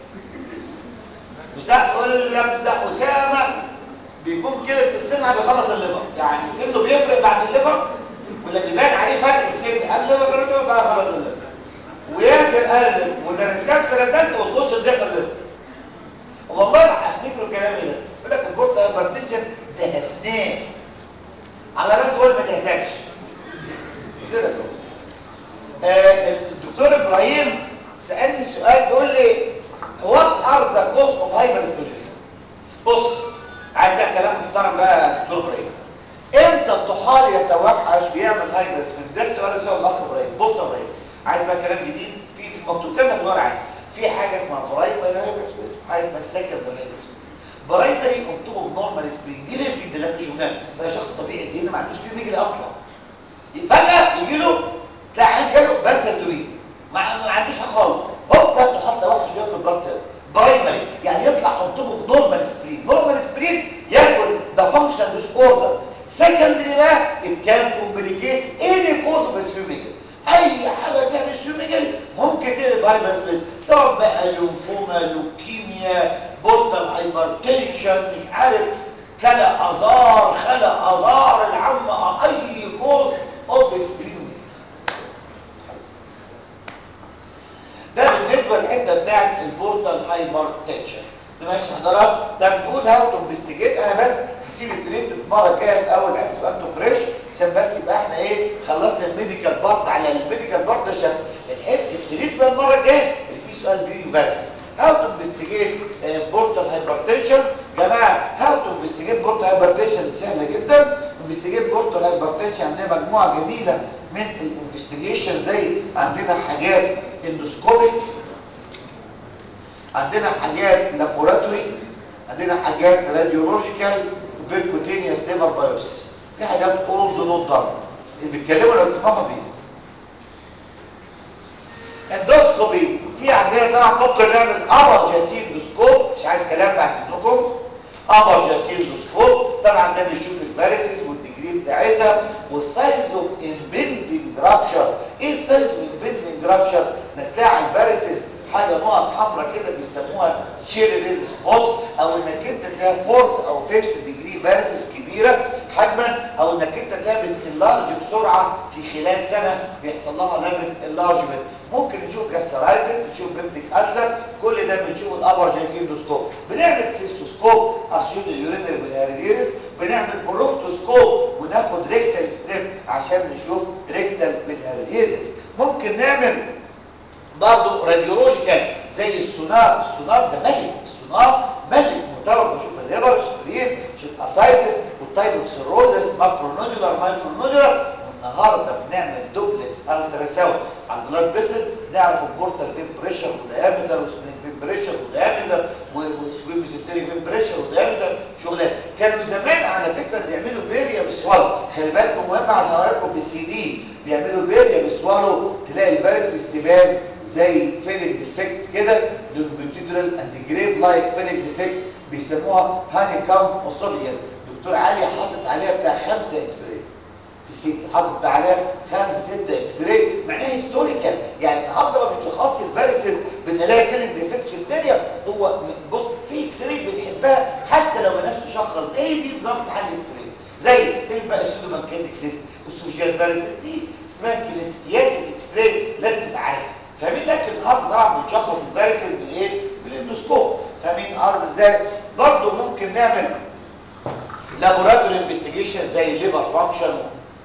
يقول لك ده اسامه بيكون كده في السن بيخلص الليفر يعني سنه بيفرق بعد الليفر ولا بيبان عليه فرق السن قبل الليفر كانوا بعد خلاص الليفر وياسر قال وده رزقك سردنت وتخش الدقه الليفر والله انا افتكر الكلام ده يقول لك البورت هايبرتنشن ده اسنان على راس هو ما تهزكش كده آه الدكتور ابراهيم سالني سؤال بيقول لي what are the cause of hyperspacism بص عايز بقى كلام محترم بقى يا دكتور ابراهيم امتى الطحال يتوحش بيعمل هايبرسبيس ده السؤال اللي سأله الاخ ابراهيم بص يا ابراهيم عايز بقى كلام جديد في مكتوب كلمه ورا عادي في حاجه اسمها برايمري هايبرسبيس حاجه اسمها سكندري هايبرسبيس برايمري مكتوبه بنورمال سبرينج دي اللي بيدي لك جونات ده شخص طبيعي زينا ما عندوش فيه مجري اصلا فجاه يجي له تلاقي عين جاله بنسل دوبي ما عندوش خالص هوب ده الطحال ده وحش بياكل بلاد سيل برايمري يعني يطلع انطبه في نورمال سبرين نورمال سبرين ياكل ده فانكشن ديس اوردر سكندري بقى it can complicate any cause of ischemic اي حاجه تعمل سيوميجل ممكن تقلب هايبر سواء بقى ليمفوما لوكيميا بورتال هايبرتنشن مش عارف كلا ازار خلا ازار العامة اي كوز اوف سبرين ده بالنسبه للحته بتاعت البورتال هايبرتنشن ماشي حضرتك ده بنقول هاو تو انفستيجيت انا بس هسيب التريد المره الجايه في اول حته انتوا فريش عشان بس يبقى احنا ايه خلصنا الميديكال بارت على الميديكال بارت عشان الحته التريد بقى المره الجايه اللي فيه سؤال بيجي فارس هاو تو انفستيجيت بورتال هايبرتنشن جماعه هاو تو انفستيجيت بورتال هايبرتنشن سهله جدا انفستيجيت بورتال هايبرتنشن عندنا مجموعه جميله من الانفستيجيشن زي عندنا حاجات اندوسكوبيك عندنا حاجات لابوراتوري عندنا حاجات راديولوجيكال وبيركوتينيوس ليفر بايوبسي في حاجات اولد نوت دان بيتكلموا لو تسمعوا بليز اندوسكوبي في عندنا طبعا ممكن نعمل ابر جاتين دوسكوب مش عايز كلام بعد اذنكم ابر جاتين دوسكوب طبعا ده بيشوف الفارسز والديجري بتاعتها والسايز اوف امبندنج رابشر ايه السايز اوف امبندنج رابشر نتلاقي على الفارسز حاجه نقط حمراء كده بيسموها شيري سبوتس او انك انت تلاقي فورث او فيفث ديجري فارسز كبيره حجما او انك انت تلاقي اللارج بسرعه في خلال سنه بيحصل لها ليفل اللارجمنت ممكن نشوف جاسترايتس نشوف بيبتيك ألسر كل ده بنشوف الابر جاكيندوسكوب بنعمل سيستوسكوب ارشود اليورينري بالهاريزيرس بنعمل بروكتوسكوب وناخد ريكتال ستيب عشان نشوف ريكتال بالهاريزيرس ممكن نعمل برضه راديولوجيكال زي السونار السونار ده ملك السونار ملك متوج بشوف الليبر الشرير شوف اسايتس والتايب اوف سيروزس ماكرونودولار مايكرونودولار والنهارده بنعمل دوبلكس الترا ساوند على البلاد فيسل نعرف البورتال فين بريشر وديامتر وسبرينج فين بريشر وديامتر وسويم سيتيري فين بريشر وديامتر شغلات كانوا زمان على فكره بيعملوا بيريا بسوالو خلي بالكم مهم عشان اوريكم في السي دي بيعملوا بيريا بسوالو تلاقي الفيروس استبان زي فيليك ديفكتس كده لونجيتودرال اند جريد لايك فيليك ديفكت بيسموها هاني كام اوسوفياس دكتور علي حاطط عليها بتاع خمسه اكس راي في السيت حاطط عليها خمسه سته اكس راي معناها هيستوريكال يعني النهارده ما بنشخصش الفيروسز بنلاقي فيليك ديفكتس في الميريا هو بص في اكس راي بنحبها حتى لو مالناش نشخص ايه دي نظام تعالي اكس راي زي البقى السودومانكيتك سيست والسوفيجيال فيروسز دي اسمها كلاسيكيات الاكس راي لازم تبقى عارفها فاهمين لكن النهارده طبعا بنشخص الفيروسز بالايه بالاندوسكوب فاهمين قصدي ازاي برضه ممكن نعمل لابوراتوري انفستيجيشن زي الليفر فانكشن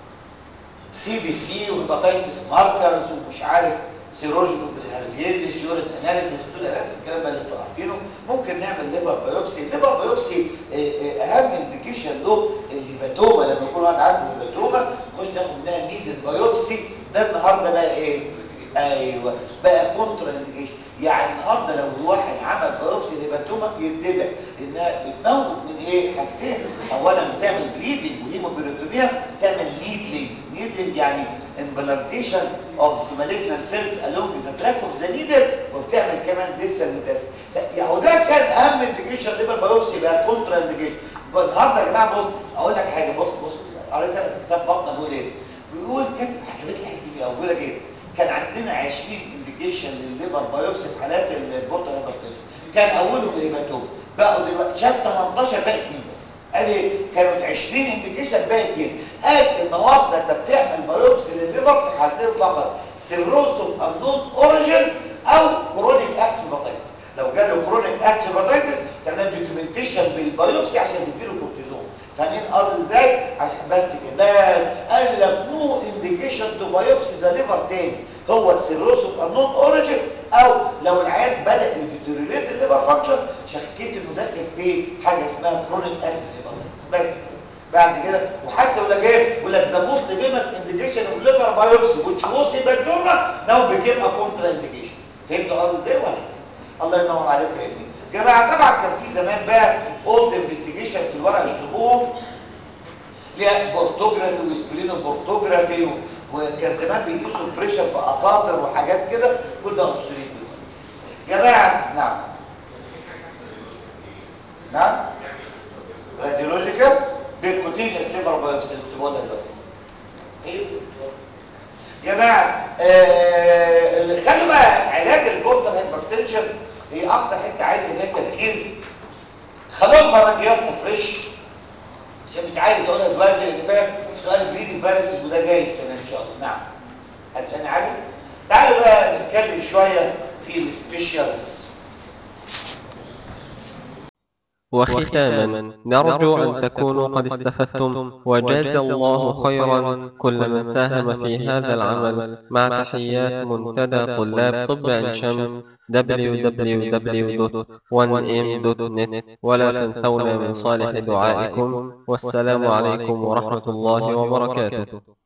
سي بي سي وهيباتيتس ماركرز ومش عارف سيروجي بالهرزيز يورين اناليسيس دول اناليسيس الكلام ده اللي انتوا عارفينه ممكن نعمل ليفر بايوبسي الليفر بايوبسي اهم انديكيشن له الهيباتوما لما يكون واحد عنده هيباتوما نخش ناخد منها نيد البايوبسي ده النهارده بقى ايه ايوه بقى كونترا انديكيشن يعني النهارده لو الواحد عمل بايوبسي الهيباتوما يتبع انها بتموت من ايه حاجتين اولا بتعمل بليدنج وهيموبيروتونيا تعمل ليدلينج ليدلينج يعني implantation of the malignant cells along the track of the needle وبتعمل كمان distal metastasis يعني ده كان اهم انديكيشن ليفر بايوبسي بقى كونترا انديكيشن النهارده يا جماعه بص اقول لك حاجه بص بص قريت انا في كتاب بطنه بيقول ايه بيقول كاتب حاجات الحته دي او بيقول لك ايه كان عندنا 20 انديكيشن للليفر بايوبسي في حالات البورتال هايبرتنشن كان اولهم الهيباتوم بقوا دلوقتي شال 18 باقي اثنين بس قال ايه كانوا 20 انديكيشن باقي اثنين قال النهارده انت بتعمل بايوبسي للليفر في حالتين فقط سيروس اوف انون اوريجين او كرونيك اكس هيباتيتس لو جاله كرونيك اكس هيباتيتس تعمل دوكيومنتيشن بالبايوبسي عشان تديله كورتيزون فاهمين قصدي ازاي عشان بس كده قال لك نو انديكيشن تو بايوبسي ذا ليفر تاني هو السيروس اوف انون اوريجين او لو العيان بدا يديتوريت الليفر فانكشن شكيت انه داخل في حاجه اسمها كرونيك اكتيف هيباتيتس بس بعد كده وحتى يقول لك ايه يقول لك ذا موست فيمس انديكيشن اوف ليفر بايوبسي which was هيباتوما ناو became a contra indication فهمت قصدي ازاي وهكذا الله ينور عليك يا ابني جماعه طبعا كان في زمان بقى اولد انفستيجيشن في الورق يشطبوهم ليها بورتوجرافي وسبلينو بورتوجرافي وكان زمان بيقيسوا البريشر باساطر وحاجات كده كل ده اوبسوليت دلوقتي جماعه نعم نعم راديولوجيكال بالكوتينيوس ليفر بايوبسي اكتبوها دلوقتي ايه جماعه آه اللي خلوا بقى علاج البورتال هايبرتنشن هي اكتر حته عايزه فيها تركيز خلوها المره الجايه فريش عشان مش عايز اقولها دلوقتي لان فاهم سؤال بريدنج فيروس وده جاي السنه ان شاء الله نعم هل انا عارف تعالوا بقى نتكلم شويه في السبيشالز وختاما نرجو أن تكونوا قد استفدتم وجاز الله خيرا كل من ساهم في هذا العمل مع تحيات منتدى طلاب طب عين شمس www.1m.net ولا تنسونا من صالح دعائكم والسلام عليكم ورحمة الله وبركاته